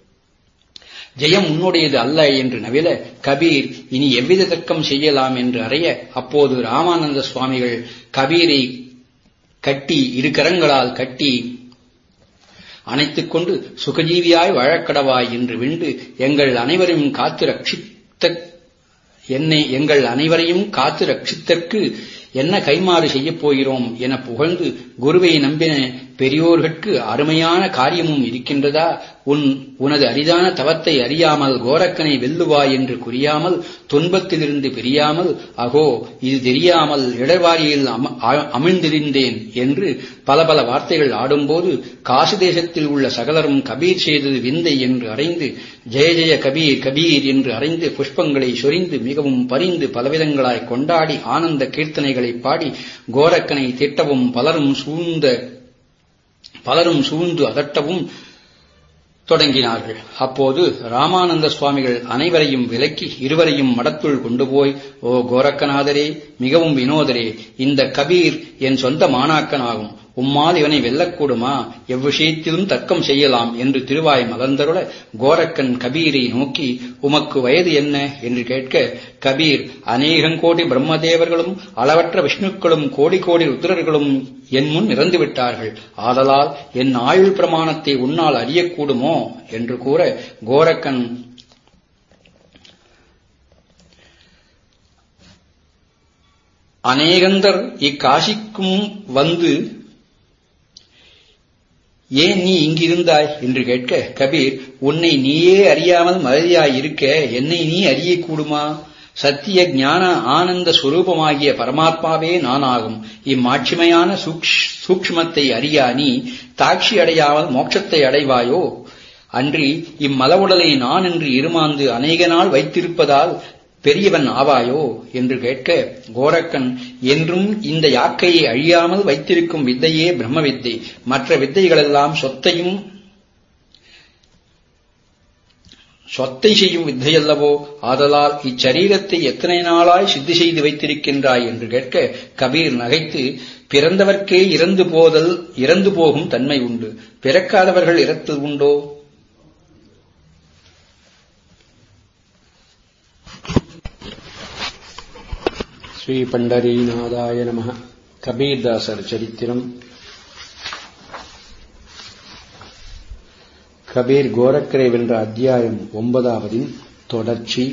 ஜெயம் உன்னுடையது அல்ல என்று நவில கபீர் இனி எவ்வித தர்க்கம் செய்யலாம் என்று அறைய அப்போது ராமானந்த சுவாமிகள் கபீரை கட்டி இரு கரங்களால் கட்டி அணைத்துக் கொண்டு சுகஜீவியாய் வாழக்கடவாய் என்று விண்டு எங்கள் அனைவரையும் காத்து ரட்சித்த என்னை எங்கள் அனைவரையும் காத்து ரட்சித்தற்கு என்ன கைமாறு செய்யப் போகிறோம் என புகழ்ந்து குருவை நம்பின பெரியோர்கட்கு அருமையான காரியமும் இருக்கின்றதா உன் உனது அரிதான தவத்தை அறியாமல் கோரக்கனை வெல்லுவாய் என்று குறியாமல் துன்பத்திலிருந்து பிரியாமல் அகோ இது தெரியாமல் இடர்வாரியில் அமிழ்ந்திருந்தேன் என்று பல பல வார்த்தைகள் ஆடும்போது காசு தேசத்தில் உள்ள சகலரும் கபீர் செய்தது விந்தை என்று அறைந்து ஜெய ஜெய கபீர் கபீர் என்று அறைந்து புஷ்பங்களை சொரிந்து மிகவும் பரிந்து பலவிதங்களாய் கொண்டாடி ஆனந்த கீர்த்தனைகளை பாடி கோரக்கனை திட்டவும் பலரும் சூழ்ந்த பலரும் சூழ்ந்து அதட்டவும் தொடங்கினார்கள் அப்போது ராமானந்த சுவாமிகள் அனைவரையும் விலக்கி இருவரையும் மடத்துள் கொண்டு போய் ஓ கோரக்கநாதரே மிகவும் வினோதரே இந்த கபீர் என் சொந்த மாணாக்கனாகும் உம்மால் இவனை வெல்லக்கூடுமா எவ்விஷயத்திலும் தர்க்கம் செய்யலாம் என்று திருவாய் மலர்ந்தருள கோரக்கன் கபீரை நோக்கி உமக்கு வயது என்ன என்று கேட்க கபீர் அநேகங்கோடி பிரம்மதேவர்களும் அளவற்ற விஷ்ணுக்களும் கோடி கோடி ருத்ரர்களும் என் முன் இறந்து விட்டார்கள் ஆதலால் என் ஆயுள் பிரமாணத்தை உன்னால் அறியக்கூடுமோ என்று கூற கோரக்கன் அநேகந்தர் இக்காசிக்கும் வந்து ஏன் நீ இங்கிருந்தாய் என்று கேட்க கபீர் உன்னை நீயே அறியாமல் மறதியாய் இருக்க என்னை நீ அறியக்கூடுமா சத்திய ஞான ஆனந்த சுரூபமாகிய பரமாத்மாவே நானாகும் இம்மாட்சிமையான சூக்ஷ்மத்தை அறியா நீ தாட்சி அடையாமல் மோட்சத்தை அடைவாயோ அன்றி இம்மலவுடலை நான் என்று இருமாந்து அநேக நாள் வைத்திருப்பதால் பெரியவன் ஆவாயோ என்று கேட்க கோரக்கன் என்றும் இந்த யாக்கையை அழியாமல் வைத்திருக்கும் வித்தையே பிரம்ம வித்தை மற்ற வித்தைகளெல்லாம் சொத்தையும் சொத்தை செய்யும் வித்தையல்லவோ ஆதலால் இச்சரீரத்தை எத்தனை நாளாய் சித்தி செய்து வைத்திருக்கின்றாய் என்று கேட்க கபீர் நகைத்து பிறந்தவர்க்கே இறந்து போதல் இறந்து போகும் தன்மை உண்டு பிறக்காதவர்கள் இறத்து உண்டோ ஸ்ரீ பண்டரீநாதாய நம கபீர்தாசர் சரித்திரம் கபீர் கோரக்கரை வென்ற அத்தியாயம் ஒன்பதாவதின் தொடர்ச்சி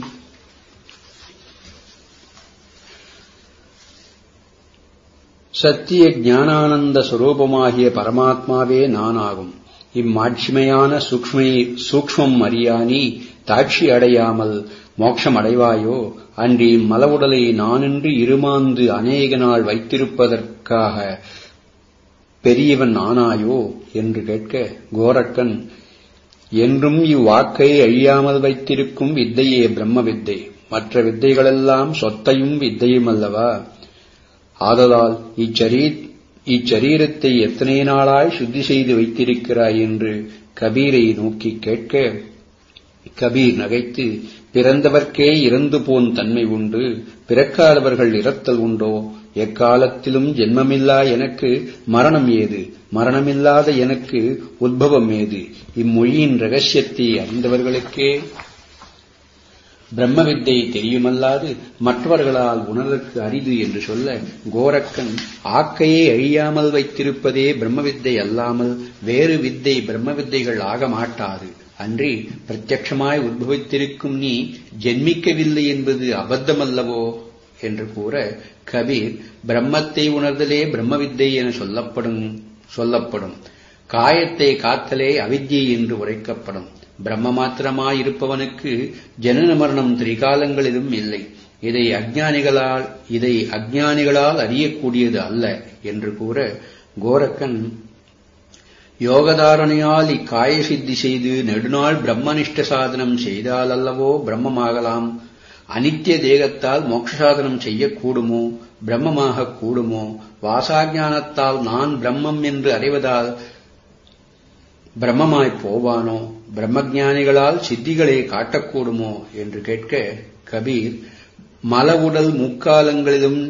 சத்திய ஞானானந்த சுரூபமாகிய பரமாத்மாவே நானாகும் இம்மாட்சிமையான சூக்ஷ்மை சூக்ஷ்மம் அறியானி தாட்சி அடையாமல் மோட்சம் அடைவாயோ அன்றி மலவுடலை நானென்று இருமாந்து அநேக நாள் வைத்திருப்பதற்காக பெரியவன் ஆனாயோ என்று கேட்க கோரக்கன் என்றும் இவ்வாக்கை அழியாமல் வைத்திருக்கும் வித்தையே பிரம்ம வித்தை மற்ற வித்தைகளெல்லாம் சொத்தையும் வித்தையும் அல்லவா ஆதலால் இச்சரீ இச்சரீரத்தை எத்தனை நாளாய் சுத்தி செய்து வைத்திருக்கிறாய் என்று கபீரை நோக்கி கேட்க கபீர் நகைத்து பிறந்தவர்க்கே இறந்து போன் தன்மை உண்டு பிறக்காதவர்கள் இறத்தல் உண்டோ எக்காலத்திலும் ஜென்மமில்லா எனக்கு மரணம் ஏது மரணமில்லாத எனக்கு உத்பவம் ஏது இம்மொழியின் ரகசியத்தை அறிந்தவர்களுக்கே பிரம்ம வித்தை தெரியுமல்லாது மற்றவர்களால் உணர்தற்கு அரிது என்று சொல்ல கோரக்கன் ஆக்கையை அழியாமல் வைத்திருப்பதே பிரம்ம வித்தை அல்லாமல் வேறு வித்தை பிரம்ம வித்தைகள் ஆக மாட்டாது அன்றி பிரத்யட்சமாய் உத்பவித்திருக்கும் நீ ஜென்மிக்கவில்லை என்பது அபத்தமல்லவோ என்று கூற கபீர் பிரம்மத்தை உணர்தலே பிரம்ம வித்தை என சொல்லப்படும் சொல்லப்படும் காயத்தை காத்தலே அவித்யை என்று உரைக்கப்படும் பிரம்ம மாத்திரமாயிருப்பவனுக்கு ஜனன மரணம் திரிகாலங்களிலும் இல்லை இதை அஜ்ஞானிகளால் இதை அஜ்ஞானிகளால் அறியக்கூடியது அல்ல என்று கூற கோரக்கன் யோகதாரணையால் இக்காய சித்தி செய்து நெடுநாள் பிரம்மனிஷ்ட சாதனம் செய்தால் அல்லவோ பிரம்மமாகலாம் அனித்திய தேகத்தால் மோட்ச சாதனம் செய்யக்கூடுமோ பிரம்மமாக கூடுமோ வாசாஜானத்தால் நான் பிரம்மம் என்று அறிவதால் பிரம்மமாய் போவானோ பிரம்மஜானிகளால் சித்திகளை காட்டக்கூடுமோ என்று கேட்க கபீர் மலவுடல் முக்காலங்களிலும்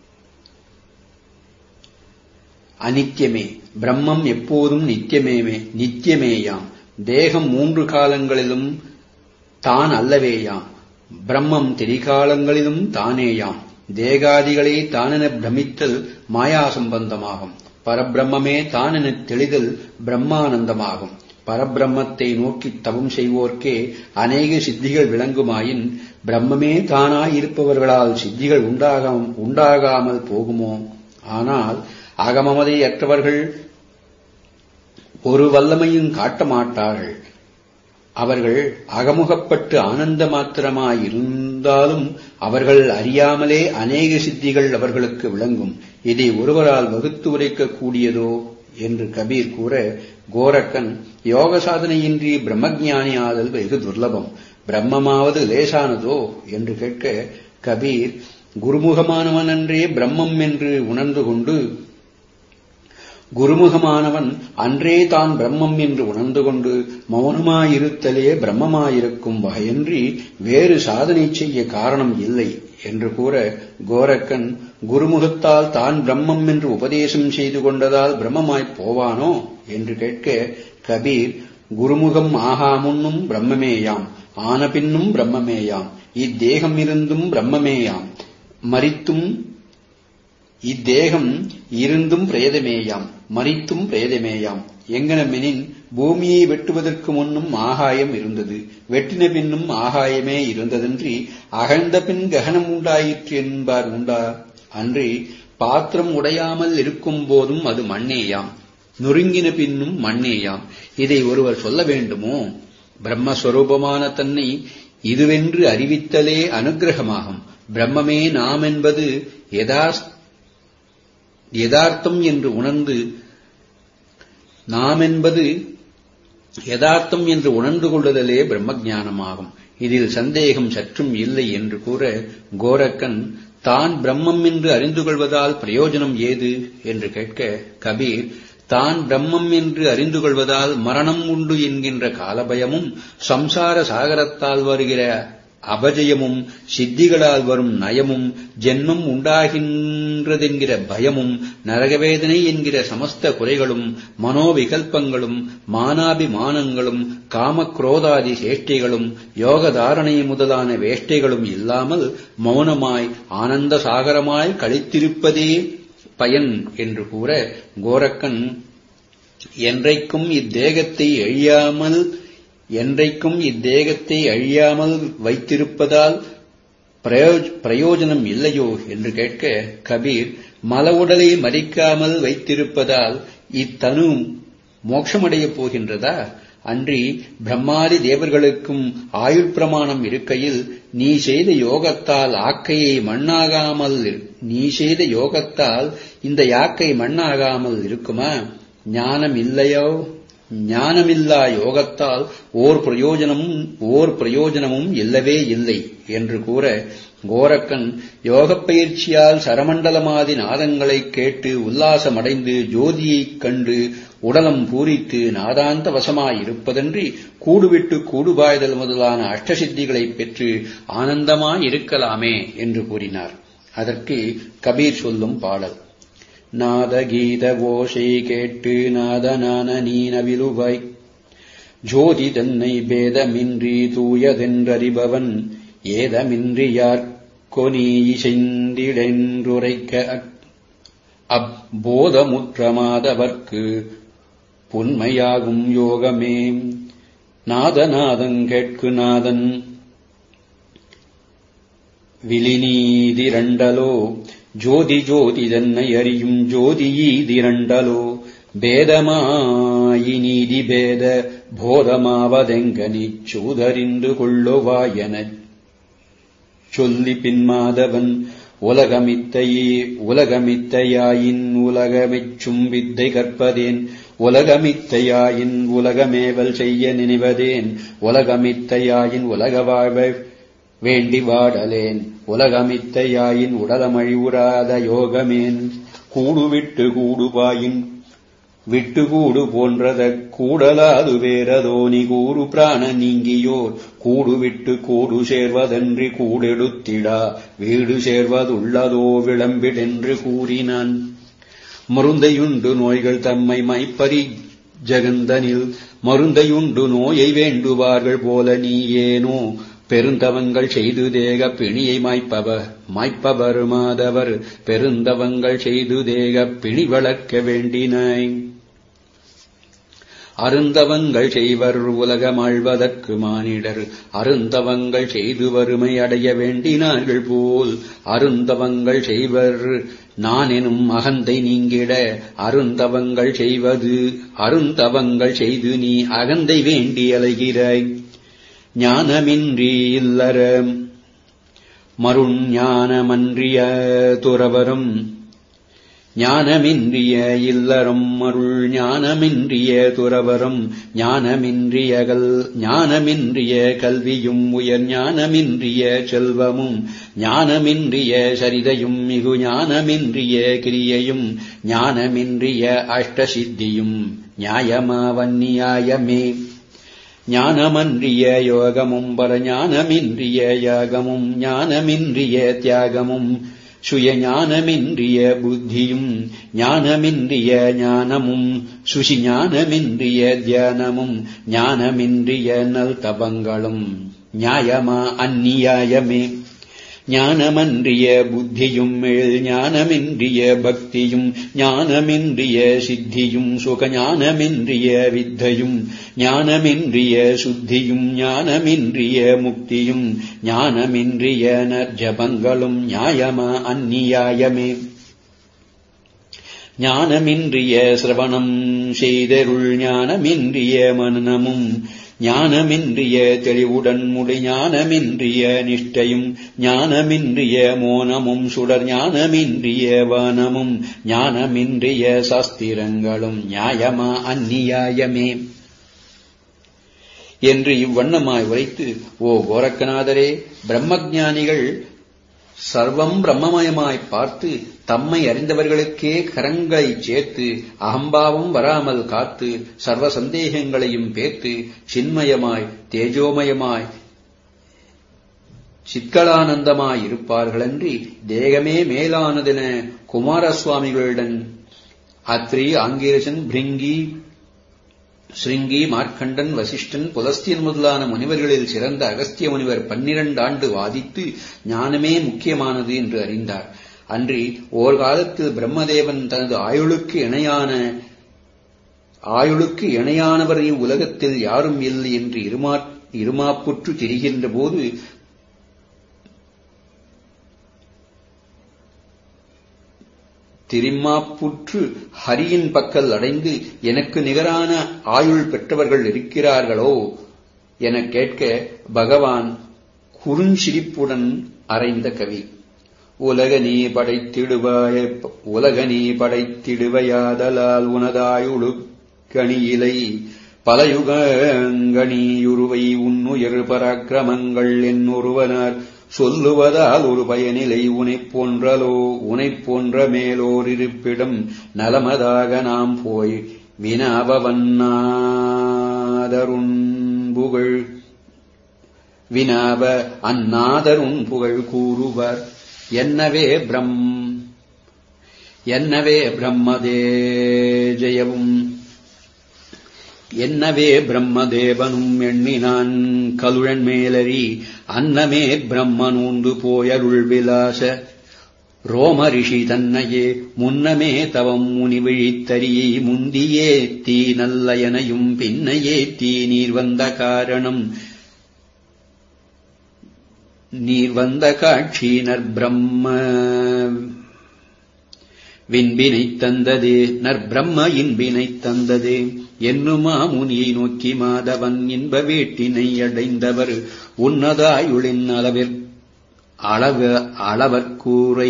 அனித்தியமே பிரம்மம் எப்போதும் நித்தியமேமே நித்தியமேயாம் தேகம் மூன்று காலங்களிலும் தான் அல்லவேயாம் பிரம்மம் திரிகாலங்களிலும் தானேயாம் தேகாதிகளை தானென பிரமித்தல் மாயா சம்பந்தமாகும் பரபிரம்மே தானென தெளிதல் பிரம்மானந்தமாகும் பரபிரம்மத்தை நோக்கி தவம் செய்வோர்க்கே அநேக சித்திகள் விளங்குமாயின் பிரம்மமே தானாயிருப்பவர்களால் சித்திகள் உண்டாகாம் உண்டாகாமல் போகுமோ ஆனால் அகமமதை அற்றவர்கள் ஒரு வல்லமையும் காட்ட மாட்டார்கள் அவர்கள் அகமுகப்பட்டு ஆனந்த மாத்திரமாயிருந்தாலும் அவர்கள் அறியாமலே அநேக சித்திகள் அவர்களுக்கு விளங்கும் இதை ஒருவரால் வகுத்து உரைக்கக்கூடியதோ என்று கபீர் கூற கோரக்கன் யோக சாதனையின்றி பிரம்மஜானி ஆதல் வெகு துர்லபம் பிரம்மமாவது லேசானதோ என்று கேட்க கபீர் குருமுகமானவன் அன்றே பிரம்மம் என்று உணர்ந்து கொண்டு குருமுகமானவன் அன்றே தான் பிரம்மம் என்று உணர்ந்து கொண்டு மௌனமாயிருத்தலே பிரம்மமாயிருக்கும் வகையின்றி வேறு சாதனை செய்ய காரணம் இல்லை என்று கூற கோரக்கன் குருமுகத்தால் தான் பிரம்மம் என்று உபதேசம் செய்து கொண்டதால் பிரம்மமாய்ப் போவானோ என்று கேட்க கபீர் குருமுகம் ஆகா முன்னும் பிரம்மமேயாம் ஆன பின்னும் பிரம்மமேயாம் இத்தேகம் இருந்தும் பிரம்மமேயாம் மரித்தும் இத்தேகம் இருந்தும் பிரேதமேயாம் மரித்தும் பிரேதமேயாம் எங்கனமெனின் பூமியை வெட்டுவதற்கு முன்னும் ஆகாயம் இருந்தது வெட்டின பின்னும் ஆகாயமே இருந்ததன்றி அகழ்ந்த பின் ககனம் உண்டாயிற்று என்பார் உண்டா அன்றி பாத்திரம் உடையாமல் இருக்கும் போதும் அது மண்ணேயாம் நொறுங்கின பின்னும் மண்ணேயாம் இதை ஒருவர் சொல்ல வேண்டுமோ பிரம்மஸ்வரூபமான தன்னை இதுவென்று அறிவித்தலே அனுகிரகமாகும் பிரம்மமே நாம் என்பது யதார்த்தம் என்று உணர்ந்து நாம் என்பது யதார்த்தம் என்று உணர்ந்து கொள்ளுதலே பிரம்மஜானமாகும் இதில் சந்தேகம் சற்றும் இல்லை என்று கூற கோரக்கன் தான் பிரம்மம் என்று அறிந்து கொள்வதால் பிரயோஜனம் ஏது என்று கேட்க கபீர் தான் பிரம்மம் என்று அறிந்து கொள்வதால் மரணம் உண்டு என்கின்ற காலபயமும் சம்சார சாகரத்தால் வருகிற அபஜயமும் சித்திகளால் வரும் நயமும் ஜென்மம் உண்டாகின்றதென்கிற பயமும் நரகவேதனை என்கிற சமஸ்த குறைகளும் மனோவிகல்பங்களும் மானாபிமானங்களும் காமக்ரோதாதி சேஷ்டைகளும் யோகதாரணை முதலான வேஷ்டைகளும் இல்லாமல் மௌனமாய் ஆனந்த சாகரமாய் கழித்திருப்பதே பயன் என்று கூற கோரக்கன் என்றைக்கும் இத்தேகத்தை எழியாமல் என்றைக்கும் இத்தேகத்தை அழியாமல் வைத்திருப்பதால் பிரயோஜனம் இல்லையோ என்று கேட்க கபீர் மல உடலை மறிக்காமல் வைத்திருப்பதால் இத்தனு மோட்சமடையப் போகின்றதா அன்றி பிரம்மாதி தேவர்களுக்கும் ஆயுள் பிரமாணம் இருக்கையில் நீ செய்த யோகத்தால் ஆக்கையை மண்ணாகாமல் நீ செய்த யோகத்தால் இந்த யாக்கை மண்ணாகாமல் இருக்குமா ஞானம் இல்லையோ ஞானமில்லா யோகத்தால் ஓர் பிரயோஜனமும் ஓர் பிரயோஜனமும் இல்லவே இல்லை என்று கூற கோரக்கன் யோகப் பயிற்சியால் சரமண்டலமாதி நாதங்களை கேட்டு உல்லாசமடைந்து ஜோதியைக் கண்டு உடலம் பூரித்து நாதாந்த வசமாயிருப்பதன்றி கூடுவிட்டு கூடுபாய்தல் முதலான அஷ்டசித்திகளைப் பெற்று ஆனந்தமாயிருக்கலாமே என்று கூறினார் அதற்கு கபீர் சொல்லும் பாடல் நாதகீத ஓசை கேட்டு நாதனான நீனவிலுவாய் ஜோதி தன்னை பேதமின்றி தூயதென்றறிபவன் ஏதமின்றி யார்கொனி இசைந்திடென்றுரைக்க அப்போதமுற்றமாதவர்க்கு புன்மையாகும் யோகமே நாதநாதன் கேட்கு நாதன் விழிநீதிரண்டலோ ஜோதி ஜோதி தன்னை அறியும் ஜோதியீதிரண்டலோ பேதமாயி நீதி பேத போதமாவதெங்கனி சூதறிந்து கொள்ளுவாயெனச் சொல்லி பின்மாதவன் உலகமித்தையே உலகமித்தையாயின் உலகமெச்சும் வித்தை கற்பதேன் உலகமித்தையாயின் உலகமேவல் செய்ய நினைவதேன் உலகமித்தையாயின் உலக வாழ்வை வேண்டி வாடலேன் உலகமித்தையாயின் உடலமழிவுறாத யோகமேன் கூடுவிட்டு கூடுபாயின் விட்டு கூடு போன்றத கூடலாது வேறதோனி கூறு பிராண நீங்கியோர் கூடு விட்டு கூடு சேர்வதன்றி கூடெடுத்திடா வீடு சேர்வதுள்ளதோ விளம்பிடென்று கூறினான் மருந்தையுண்டு நோய்கள் தம்மை மைப்பறி ஜகந்தனில் மருந்தையுண்டு நோயை வேண்டுவார்கள் போல நீ ஏனோ பெருந்தவங்கள் செய்து தேக பிணியை மாய்ப்பவர் மாய்ப்பவர் மாதவர் பெருந்தவங்கள் செய்து தேக பிணி வளர்க்க வேண்டினாய் அருந்தவங்கள் செய்வர் உலகமாழ்வதற்கு மானிடர் அருந்தவங்கள் செய்து வறுமை அடைய வேண்டினார்கள் போல் அருந்தவங்கள் செய்வர் நான் எனும் அகந்தை நீங்கிட அருந்தவங்கள் செய்வது அருந்தவங்கள் செய்து நீ அகந்தை வேண்டி அலைகிறாய் ஞானமின்றி இல்லற மருஞானமன்றிய துறவரும் ஞானமின்றிய இல்லறம் அருள் ஞானமின்றிய துறவரும் ஞானமின்றியகல் ஞானமின்றிய கல்வியும் உயர் ஞானமின்றிய செல்வமும் ஞானமின்றிய சரிதையும் மிகு ஞானமின்றிய கிரியையும் ஞானமின்றிய அஷ்டசித்தியும் நியாயமாவன்னியாயமே ஞானமன்றிய யோகமும் பரஞானமின்றிய யாகமும் ஞானமின்றிய தியாகமும் சுயஞானமின்றிய புத்தியும் ஞானமின்றிய ஞானமும் சுஷி ஞானமின்றிய தியானமும் ஞானமின்றிய நல் தபங்களும் நியாயமா அந்நியாயமே ஞானமன்றிய புத்தியும் மேல் ஞானமின்றிய பக்தியும் ஞானமின்றிய சித்தியும் சுகஞானமின்றிய வித்தையும் ஞானமின்றிய சுத்தியும் ஞானமின்றிய முக்தியும் ஞானமின்றிய நர்ஜபங்களும் நியாயமா அந்நியாயமே ஞானமின்றிய சிரவணம் செய்தருள் ஞானமின்றிய மனனமும் ஞானமின்றிய தெளிவுடன் முடி ஞானமின்றிய நிஷ்டையும் ஞானமின்றிய மோனமும் சுடர் ஞானமின்றிய வானமும் ஞானமின்றிய சாஸ்திரங்களும் நியாயமா அந்நியாயமே என்று இவ்வண்ணமாய் உரைத்து ஓ கோரக்கநாதரே பிரம்மஜானிகள் சர்வம் பிரம்மமயமாய் பார்த்து தம்மை அறிந்தவர்களுக்கே கரங்களைச் சேர்த்து அகம்பாவம் வராமல் காத்து சர்வ சந்தேகங்களையும் பேர்த்து சின்மயமாய் தேஜோமயமாய் சித்களானந்தமாய் இருப்பார்களன்றி தேகமே மேலானதென குமாரசுவாமிகளுடன் அத்ரி ஆங்கிரசன் பிரிங்கி ஸ்ருங்கி மார்க்கண்டன் வசிஷ்டன் புலஸ்தியன் முதலான முனிவர்களில் சிறந்த அகஸ்திய முனிவர் பன்னிரண்டு ஆண்டு வாதித்து ஞானமே முக்கியமானது என்று அறிந்தார் அன்றி ஓர் காலத்தில் பிரம்மதேவன் தனது ஆயுளுக்கு இணையான ஆயுளுக்கு இணையானவர் இவ்வுலகத்தில் யாரும் இல்லை என்று இருமா இருமாப்புற்று திரிகின்ற போது திரிமாப்புற்று ஹரியின் பக்கல் அடைந்து எனக்கு நிகரான ஆயுள் பெற்றவர்கள் இருக்கிறார்களோ எனக் கேட்க பகவான் குறுஞ்சிரிப்புடன் அறைந்த கவி உலக நீ படைத்திடுவாய உலக நீ படைத்திடுவையாதலால் உனதாயுழு கணியிலை பலயுகங்கணியுருவை உன்னுயர் பராக்கிரமங்கள் என்னொருவனார் சொல்லுவதால் ஒரு பயனிலை உனைப் போன்றலோ உனைப் போன்ற மேலோர் இருப்பிடம் நலமதாக நாம் போய் வினாபவன்னாதருண் புகழ் வினாப அந்நாதருண் புகழ் கூறுவர் என்னவே பிரம் என்னவே பிரம்மதே ஜெயவும் என்னவே பிரம்மதேவனும் எண்ணினான் கலுழன் மேலறி அன்னமே பிரம்மனூந்து போயருள் விலாச ரோமரிஷி தன்னையே முன்னமே தவம் முனி விழித்தறியை முந்தியே தீ நல்லயனையும் பின்னையே தீ நீர் வந்த காரணம் நீர் வந்த காட்சி நற்பிரம்ம விண்பினைத் தந்ததே நற்பிரம்ம இன்பினைத் தந்ததே என்னுமா முனியை நோக்கி மாதவன் இன்ப வீட்டினை அடைந்தவர் உன்னதாயுளின் அளவிற் அளவு அளவற்கூரை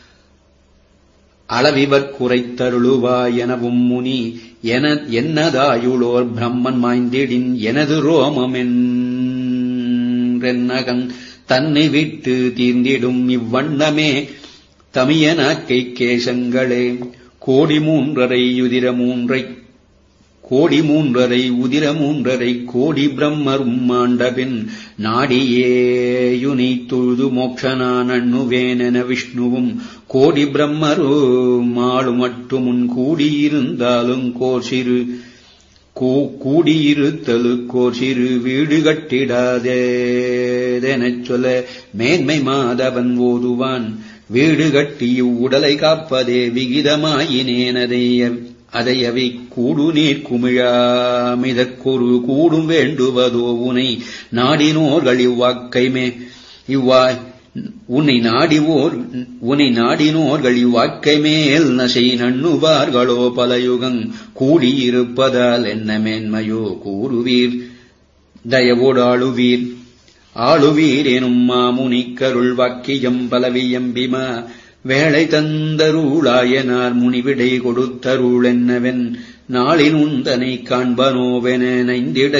அளவிவர் குறைத்தருளுவாய் எனவும் முனி என என்னதாயுளோர் பிரம்மன் மாய்ந்திடின் எனது ரோமம் என்றென்னகன் தன்னை விட்டு தீர்ந்திடும் இவ்வண்ணமே தமியனாக்கை கேசங்களே கோடி மூன்றரை உதிர மூன்றை கோடி மூன்றரை உதிர மூன்றரை கோடி பிரம்மரும் மாண்டபின் நாடியேயுனை தொழுது மோக்ஷனான் அண்ணுவேனென விஷ்ணுவும் கோடி பிரம்மரும் ஆளு மட்டுமுன் கூடியிருந்தாலும் கோர் சிறு கூடியிருத்தலுக்கோர் சிறு வீடு கட்டிடாதேதெனச் சொல்ல மேன்மை மாதவன் ஓதுவான் வீடு கட்டி உடலை காப்பதே விகிதமாயினேனதைய அதையவை கூடு நீர் குமிழாமிதற்கொரு கூடும் வேண்டுவதோ உனை நாடினோர்கள் இவ்வாக்கைமே இவ்வாய் உன்னை நாடிவோர் உன்னை நாடினோர்கள் இவ்வாக்கை மேல் நசை நண்ணுவார்களோ பலயுகங் கூடியிருப்பதால் என்ன மேன்மையோ கூறுவீர் தயவோடு ஆளுவீர் ஆளுவீர் எனும் மாமுனிக்கருள் வாக்கியம் பலவியம்பிமா வேளை தந்தருளாயனார் முனிவிடை கொடுத்தருள் என்னவென் நாளின் உந்தனை காண்பனோவென நைந்திட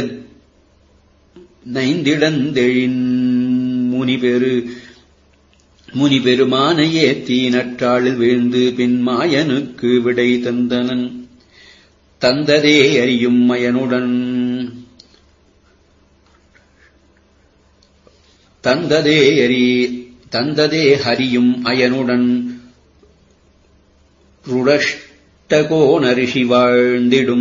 நைந்திடந்தெழின் முனிபெரு முனிபெருமானையே தீனற்றாளில் வீழ்ந்து பின் மாயனுக்கு விடை தந்தனன் தந்ததே அறியும் மயனுடன் தந்ததே அறி தந்ததே ஹரியும் அயனுடன் ருடஷ்டகோணரிஷி வாழ்ந்திடும்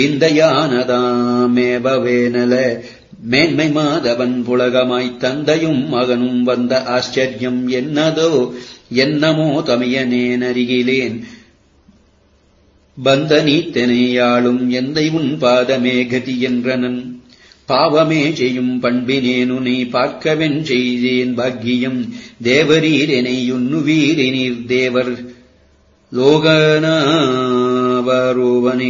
விந்தையானதாமேபவேனல மேன்மை மாதவன் புலகமாய்த் தந்தையும் மகனும் வந்த ஆச்சரியம் என்னதோ என்னமோ தமியனேனருகிலேன் பந்த நீத்தனையாளும் எந்தை உன் பாதமே கதி என்றனன் பாவமே செய்யும் பண்பினேனுனை பார்க்கவென் செய்தேன் பாக்கியம் தேவரீரெனை உண்ணுவீரெனீர் தேவர் லோகனாவரோவனே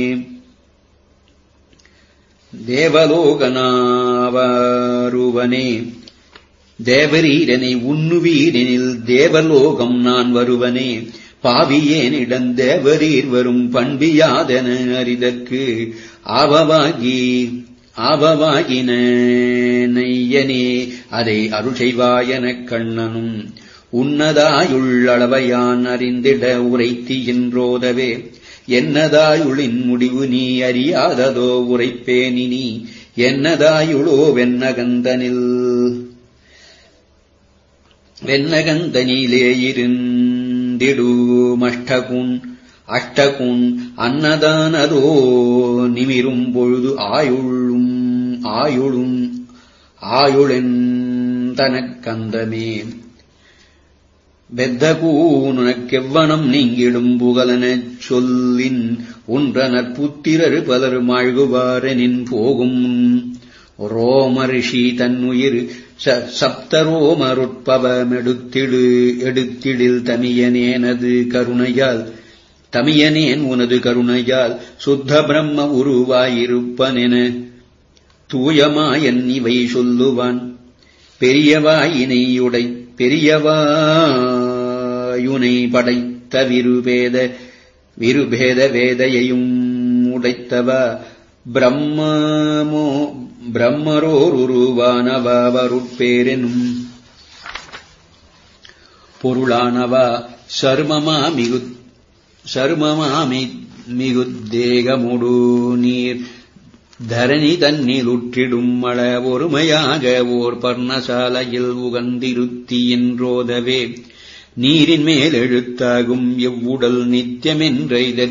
தேவலோகனாவருவனே தேவரீரனை உண்ணுவீரெனில் தேவலோகம் நான் வருவனே பாவியேனிடம் தேவரீர் வரும் பண்பியாதென அறிதற்கு ஆவவாகி ஆவவாகின நையனே அதை அருள் செய்வாயனக் கண்ணனும் உன்னதாயுள்ளளவையான் அறிந்திட உரைத்தி என்றோதவே என்னதாயுளின் முடிவு நீ அறியாததோ உரைப்பேனினி என்னதாயுளோ வெண்ணகந்தனில் வெண்ணகந்தனிலே இருந்திடுமஷ்டகுன் அஷ்டகுன் அன்னதானதோ நிமிரும் பொழுது ஆயுளும் ஆயுளும் ஆயுளென் தனக்கந்தமே பெத்தகூனுனக்கெவ்வனம் நீங்கிடும் புகழனச் சொல்லின் உன்றனர் புத்திரர் பலர் மாழ்குவாரெனின் போகும் ரோமரிஷி தன்னுயிர் சப்தரோமருட்பவமெடுத்திடு எடுத்திடில் தமியனேனது கருணையால் தமியனேன் உனது கருணையால் சுத்த பிரம்ம உருவாயிருப்பனென தூயமாயன் இவை சொல்லுவான் பெரியவாயினையுடை பெரியவாயுனை படைத்த விருபேத விருபேத வேதையையும் உடைத்தவா பிரம்மமோ பிரம்மரோர் உருவானவாவருட்பேரெனும் பொருளானவா சர்மமா மிகு சர்மமாமி மிகுத்தேகமுடு நீர் தரணி தன்னில் உற்றிடும் மழ ஒருமையாக ஓர் பர்ணசாலையில் உகந்திருத்தி என்றோதவே நீரின் மேல் எழுத்தாகும் எவ்வுடல் நித்தியமென்ற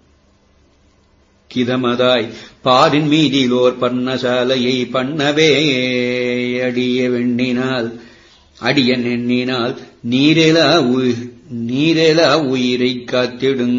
கிதமதாய் பாரின் மீதிலோர் பர்ணசாலையை பண்ணவே அடிய வெண்ணினால் அடிய எண்ணினால் நீரெலா நீரெலா உயிரைக் காத்திடுங்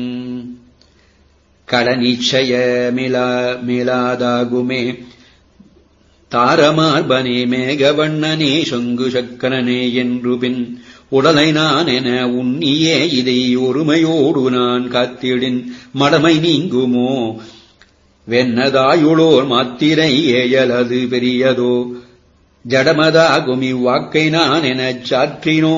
கடனிச்சய மிலா மிலாதாகுமே தாரமார்பனே மேகவண்ணனே சொங்கு சக்கரனே என்று பின் உடலை நான் என உன்னியே இதை ஒருமையோடு நான் காத்திடின் மடமை நீங்குமோ வெண்ணதாயுளோர் மாத்திரை ஏயலது பெரியதோ ஜடமதாகும் இவ்வாக்கை நான் எனச் சாற்றினோ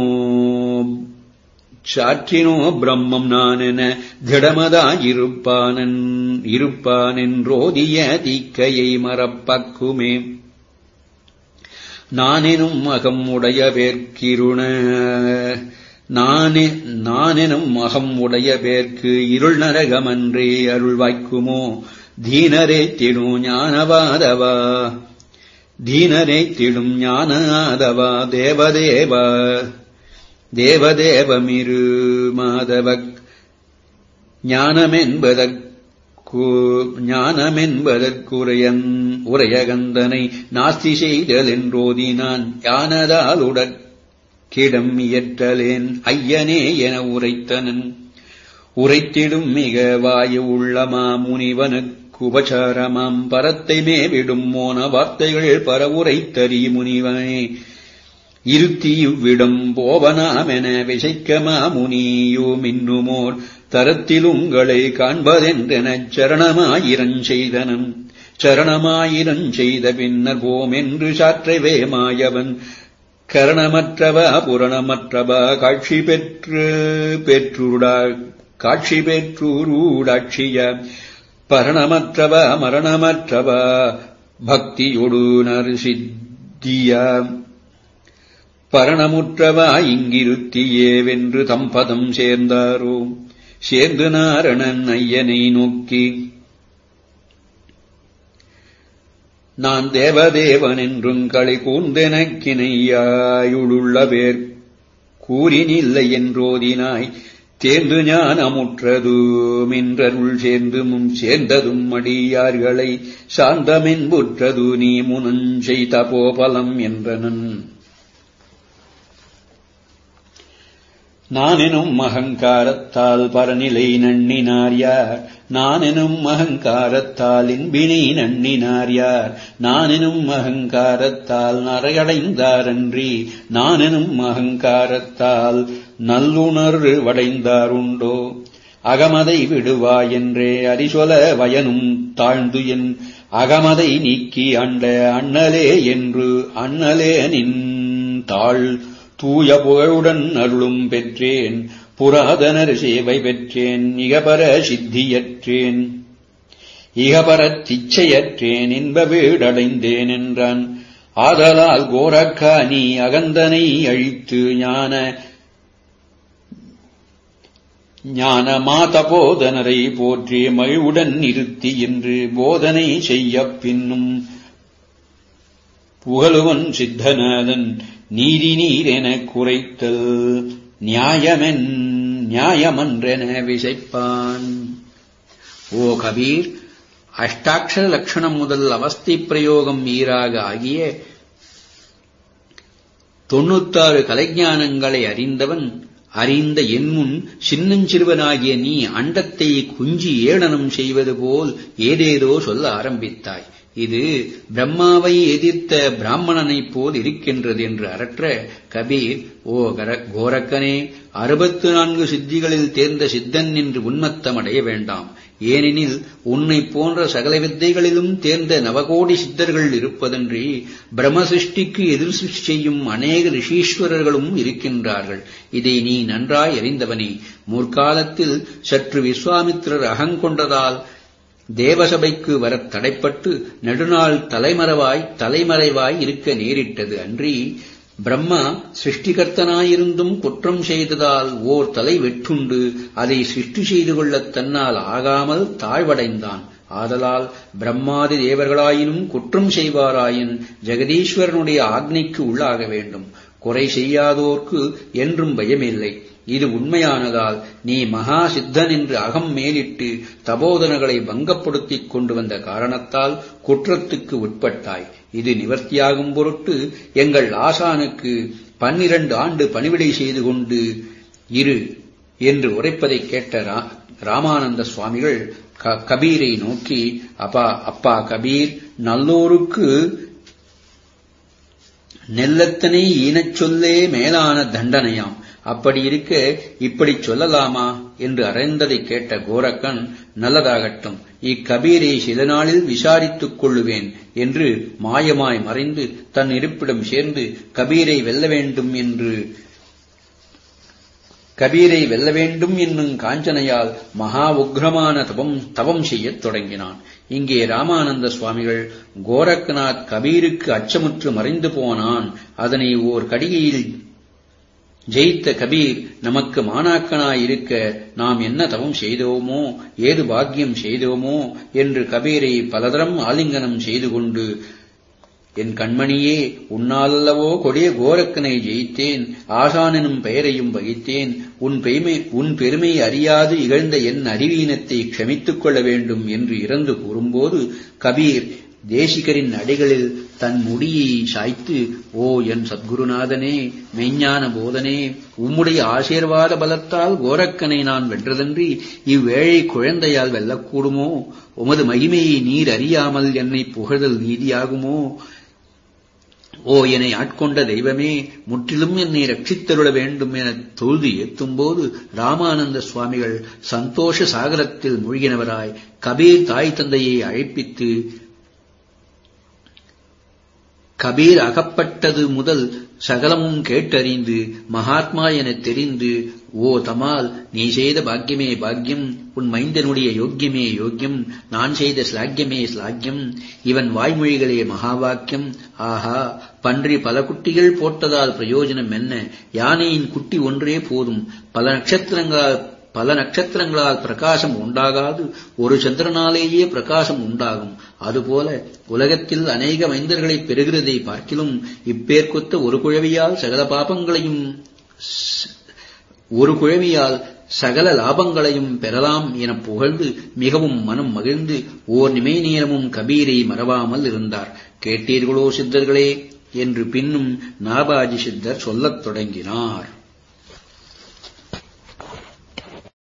சாற்றினோ பிரம்மம் நான் என திடமதாயிருப்பானன் இருப்பானென்றோதிய தீக்கையை மறப்பக்குமே நானெனும் அகம் உடைய பேர்க்கிருண நானே நானெனும் அகம் உடைய பேர்க்கு இருள் நரகமன்றே அருள் வாய்க்குமோ தீனரே திடு ஞானவாதவா தீனரே திடும் ஞானாதவா தேவதேவா தேவதேவமிரு மாதவக் ஞானமென்பதற்கு ஞானமென்பதற்குரையன் உரையகந்தனை நாஸ்தி செய்தல் என்றோதினான் யானதாலுடற் கிடம் இயற்றலேன் ஐயனே என உரைத்தனன் உரைத்திடும் மிக வாயு உள்ளமா முனிவனுக்கு உபசாரமாம் பரத்தை மேவிடும் மோன வார்த்தைகள் பர உரைத்தறி முனிவனே இருத்தி இவ்விடம் போவனாமென விசைக்கமா முனியோ மின்னுமோர் தரத்தில் உங்களை காண்பதென்றெனச் சரணமாயிரஞ் செய்தனன் சரணமாயிரஞ் செய்த பின்னர் போம் என்று சாற்றவே மாயவன் கரணமற்றவா புரணமற்றவா காட்சி பெற்று பெற்றுடா காட்சி பெற்றூரூடாட்சிய பரணமற்றவா மரணமற்றவா பக்தியொடு நர்சித்தியா பரணமுற்றவா இங்கிருத்தியே வென்று தம்பதம் சேர்ந்தாரோ சேர்ந்து நாரணன் ஐயனை நோக்கி நான் தேவதேவன் என்றும் களை கூர்ந்தெனக்கிணையாயுளுள்ள பேர் கூறினில்லை என்றோதினாய் தேர்ந்து ஞானமுற்றதும் என்றருள் சேர்ந்தும் சேர்ந்ததும் அடியார்களை சாந்தமென்புற்றது நீ முனஞ்சை தபோபலம் என்றனன் நானெனும் அகங்காரத்தால் பரநிலை நண்ணினார் யார் நானெனும் அகங்காரத்தால் இன்பினை நண்ணினார் யார் நானெனும் அகங்காரத்தால் நரையடைந்தாரன்றி நானெனும் அகங்காரத்தால் நல்லுணர்வு வடைந்தாருண்டோ அகமதை விடுவா என்றே அரிசொல வயனும் தாழ்ந்து என் அகமதை நீக்கி அண்ட அண்ணலே என்று அண்ணலே நின் தாழ் தூய புகழுடன் அருளும் பெற்றேன் புராதனர் சேவை பெற்றேன் இகபர சித்தியற்றேன் இகபரத் திச்சையற்றேன் இன்ப வீடடைந்தேன் என்றான் ஆதலால் கோரக்கா நீ அகந்தனை அழித்து ஞான ஞான மாத போதனரை போற்றி மகிழ்வுடன் நிறுத்தி என்று போதனை செய்ய பின்னும் புகழுவன் சித்தநாதன் நீதி நீரென குறைத்தல் நியாயமென் நியாயமன்றென விசைப்பான் ஓ கபீர் அஷ்டாட்சர லட்சணம் முதல் அவஸ்தை பிரயோகம் ஈராக ஆகிய தொண்ணூத்தாறு கலைஞானங்களை அறிந்தவன் அறிந்த என்முன் சின்னஞ்சிறுவனாகிய நீ அண்டத்தை குஞ்சி ஏளனம் செய்வது போல் ஏதேதோ சொல்ல ஆரம்பித்தாய் இது பிரம்மாவை எதிர்த்த பிராமணனைப் போல் இருக்கின்றது என்று அரற்ற கபீர் ஓ கோரக்கனே அறுபத்து நான்கு சித்திகளில் தேர்ந்த சித்தன் என்று உன்மத்தம் அடைய வேண்டாம் ஏனெனில் உன்னை போன்ற சகல வித்தைகளிலும் தேர்ந்த நவகோடி சித்தர்கள் இருப்பதன்றி பிரம்ம சிருஷ்டிக்கு எதிர் சிருஷ்டி செய்யும் அநேக ரிஷீஸ்வரர்களும் இருக்கின்றார்கள் இதை நீ நன்றாய் அறிந்தவனே முற்காலத்தில் சற்று விஸ்வாமித்திரர் அகங்கொண்டதால் தேவசபைக்கு வரத் தடைப்பட்டு நெடுநாள் தலைமறைவாய் தலைமறைவாய் இருக்க நேரிட்டது அன்றி பிரம்மா சிருஷ்டிகர்த்தனாயிருந்தும் குற்றம் செய்ததால் ஓர் தலை வெட்டுண்டு அதை சிருஷ்டி செய்து கொள்ளத் தன்னால் ஆகாமல் தாழ்வடைந்தான் ஆதலால் பிரம்மாதி தேவர்களாயினும் குற்றம் செய்வாராயின் ஜெகதீஸ்வரனுடைய ஆக்னிக்கு உள்ளாக வேண்டும் குறை செய்யாதோர்க்கு என்றும் பயமில்லை இது உண்மையானதால் நீ மகா சித்தன் என்று அகம் மேலிட்டு தபோதனங்களை பங்கப்படுத்திக் கொண்டு வந்த காரணத்தால் குற்றத்துக்கு உட்பட்டாய் இது நிவர்த்தியாகும் பொருட்டு எங்கள் ஆசானுக்கு பன்னிரண்டு ஆண்டு பணிவிடை செய்து கொண்டு இரு என்று உரைப்பதைக் கேட்ட ராமானந்த சுவாமிகள் கபீரை நோக்கி அப்பா அப்பா கபீர் நல்லோருக்கு நெல்லத்தனை ஈனச் சொல்லே மேலான தண்டனையாம் அப்படி இருக்க இப்படி சொல்லலாமா என்று அறைந்ததை கேட்ட கோரக்கன் நல்லதாகட்டும் இக்கபீரை சில நாளில் விசாரித்துக் கொள்ளுவேன் என்று மாயமாய் மறைந்து தன் இருப்பிடம் சேர்ந்து கபீரை வெல்ல வேண்டும் என்று கபீரை வெல்ல வேண்டும் என்னும் காஞ்சனையால் மகா உக்ரமான தபம் தவம் செய்யத் தொடங்கினான் இங்கே ராமானந்த சுவாமிகள் கோரக்நாத் கபீருக்கு அச்சமுற்று மறைந்து போனான் அதனை ஓர் கடிகையில் ஜெயித்த கபீர் நமக்கு மாணாக்கனாயிருக்க நாம் என்ன தவம் செய்தோமோ ஏது பாக்கியம் செய்தோமோ என்று கபீரை பலதரம் ஆலிங்கனம் செய்து கொண்டு என் கண்மணியே உன்னாலல்லவோ கொடிய கோரக்கனை ஜெயித்தேன் ஆசானெனும் பெயரையும் வகித்தேன் உன் பெருமை உன் பெருமை அறியாது இகழ்ந்த என் அறிவீனத்தை க்ஷமித்துக் கொள்ள வேண்டும் என்று இறந்து கூறும்போது கபீர் தேசிகரின் அடிகளில் தன் முடியை சாய்த்து ஓ என் சத்குருநாதனே மெய்ஞான போதனே உம்முடைய ஆசீர்வாத பலத்தால் கோரக்கனை நான் வென்றதன்றி இவ்வேழை குழந்தையால் வெல்லக்கூடுமோ உமது மகிமையை நீர் அறியாமல் என்னை புகழ்தல் நீதியாகுமோ ஓ என்னை ஆட்கொண்ட தெய்வமே முற்றிலும் என்னை ரட்சித்தருள வேண்டும் என தொழுது ஏத்தும்போது ராமானந்த சுவாமிகள் சந்தோஷ சாகரத்தில் மூழ்கினவராய் கபீர் தாய் தந்தையை அழைப்பித்து கபீர் அகப்பட்டது முதல் சகலமும் கேட்டறிந்து மகாத்மா எனத் தெரிந்து ஓ தமால் நீ செய்த பாக்கியமே பாக்கியம் உன் மைந்தனுடைய யோக்கியமே யோக்கியம் நான் செய்த ஸ்லாக்கியமே ஸ்லாக்கியம் இவன் வாய்மொழிகளே மகாவாக்கியம் ஆஹா பன்றி பல குட்டிகள் போட்டதால் பிரயோஜனம் என்ன யானையின் குட்டி ஒன்றே போதும் பல நட்சத்திரங்களால் பல நட்சத்திரங்களால் பிரகாசம் உண்டாகாது ஒரு சந்திரனாலேயே பிரகாசம் உண்டாகும் அதுபோல உலகத்தில் அநேக மைந்தர்களை பெறுகிறதை பார்க்கிலும் இப்பேர்க்கொத்த ஒரு குழவியால் சகல பாபங்களையும் ஒரு குழவியால் சகல லாபங்களையும் பெறலாம் என புகழ்ந்து மிகவும் மனம் மகிழ்ந்து ஓர் நிமை நேரமும் கபீரை மறவாமல் இருந்தார் கேட்டீர்களோ சித்தர்களே என்று பின்னும் நாபாஜி சித்தர் சொல்லத் தொடங்கினார்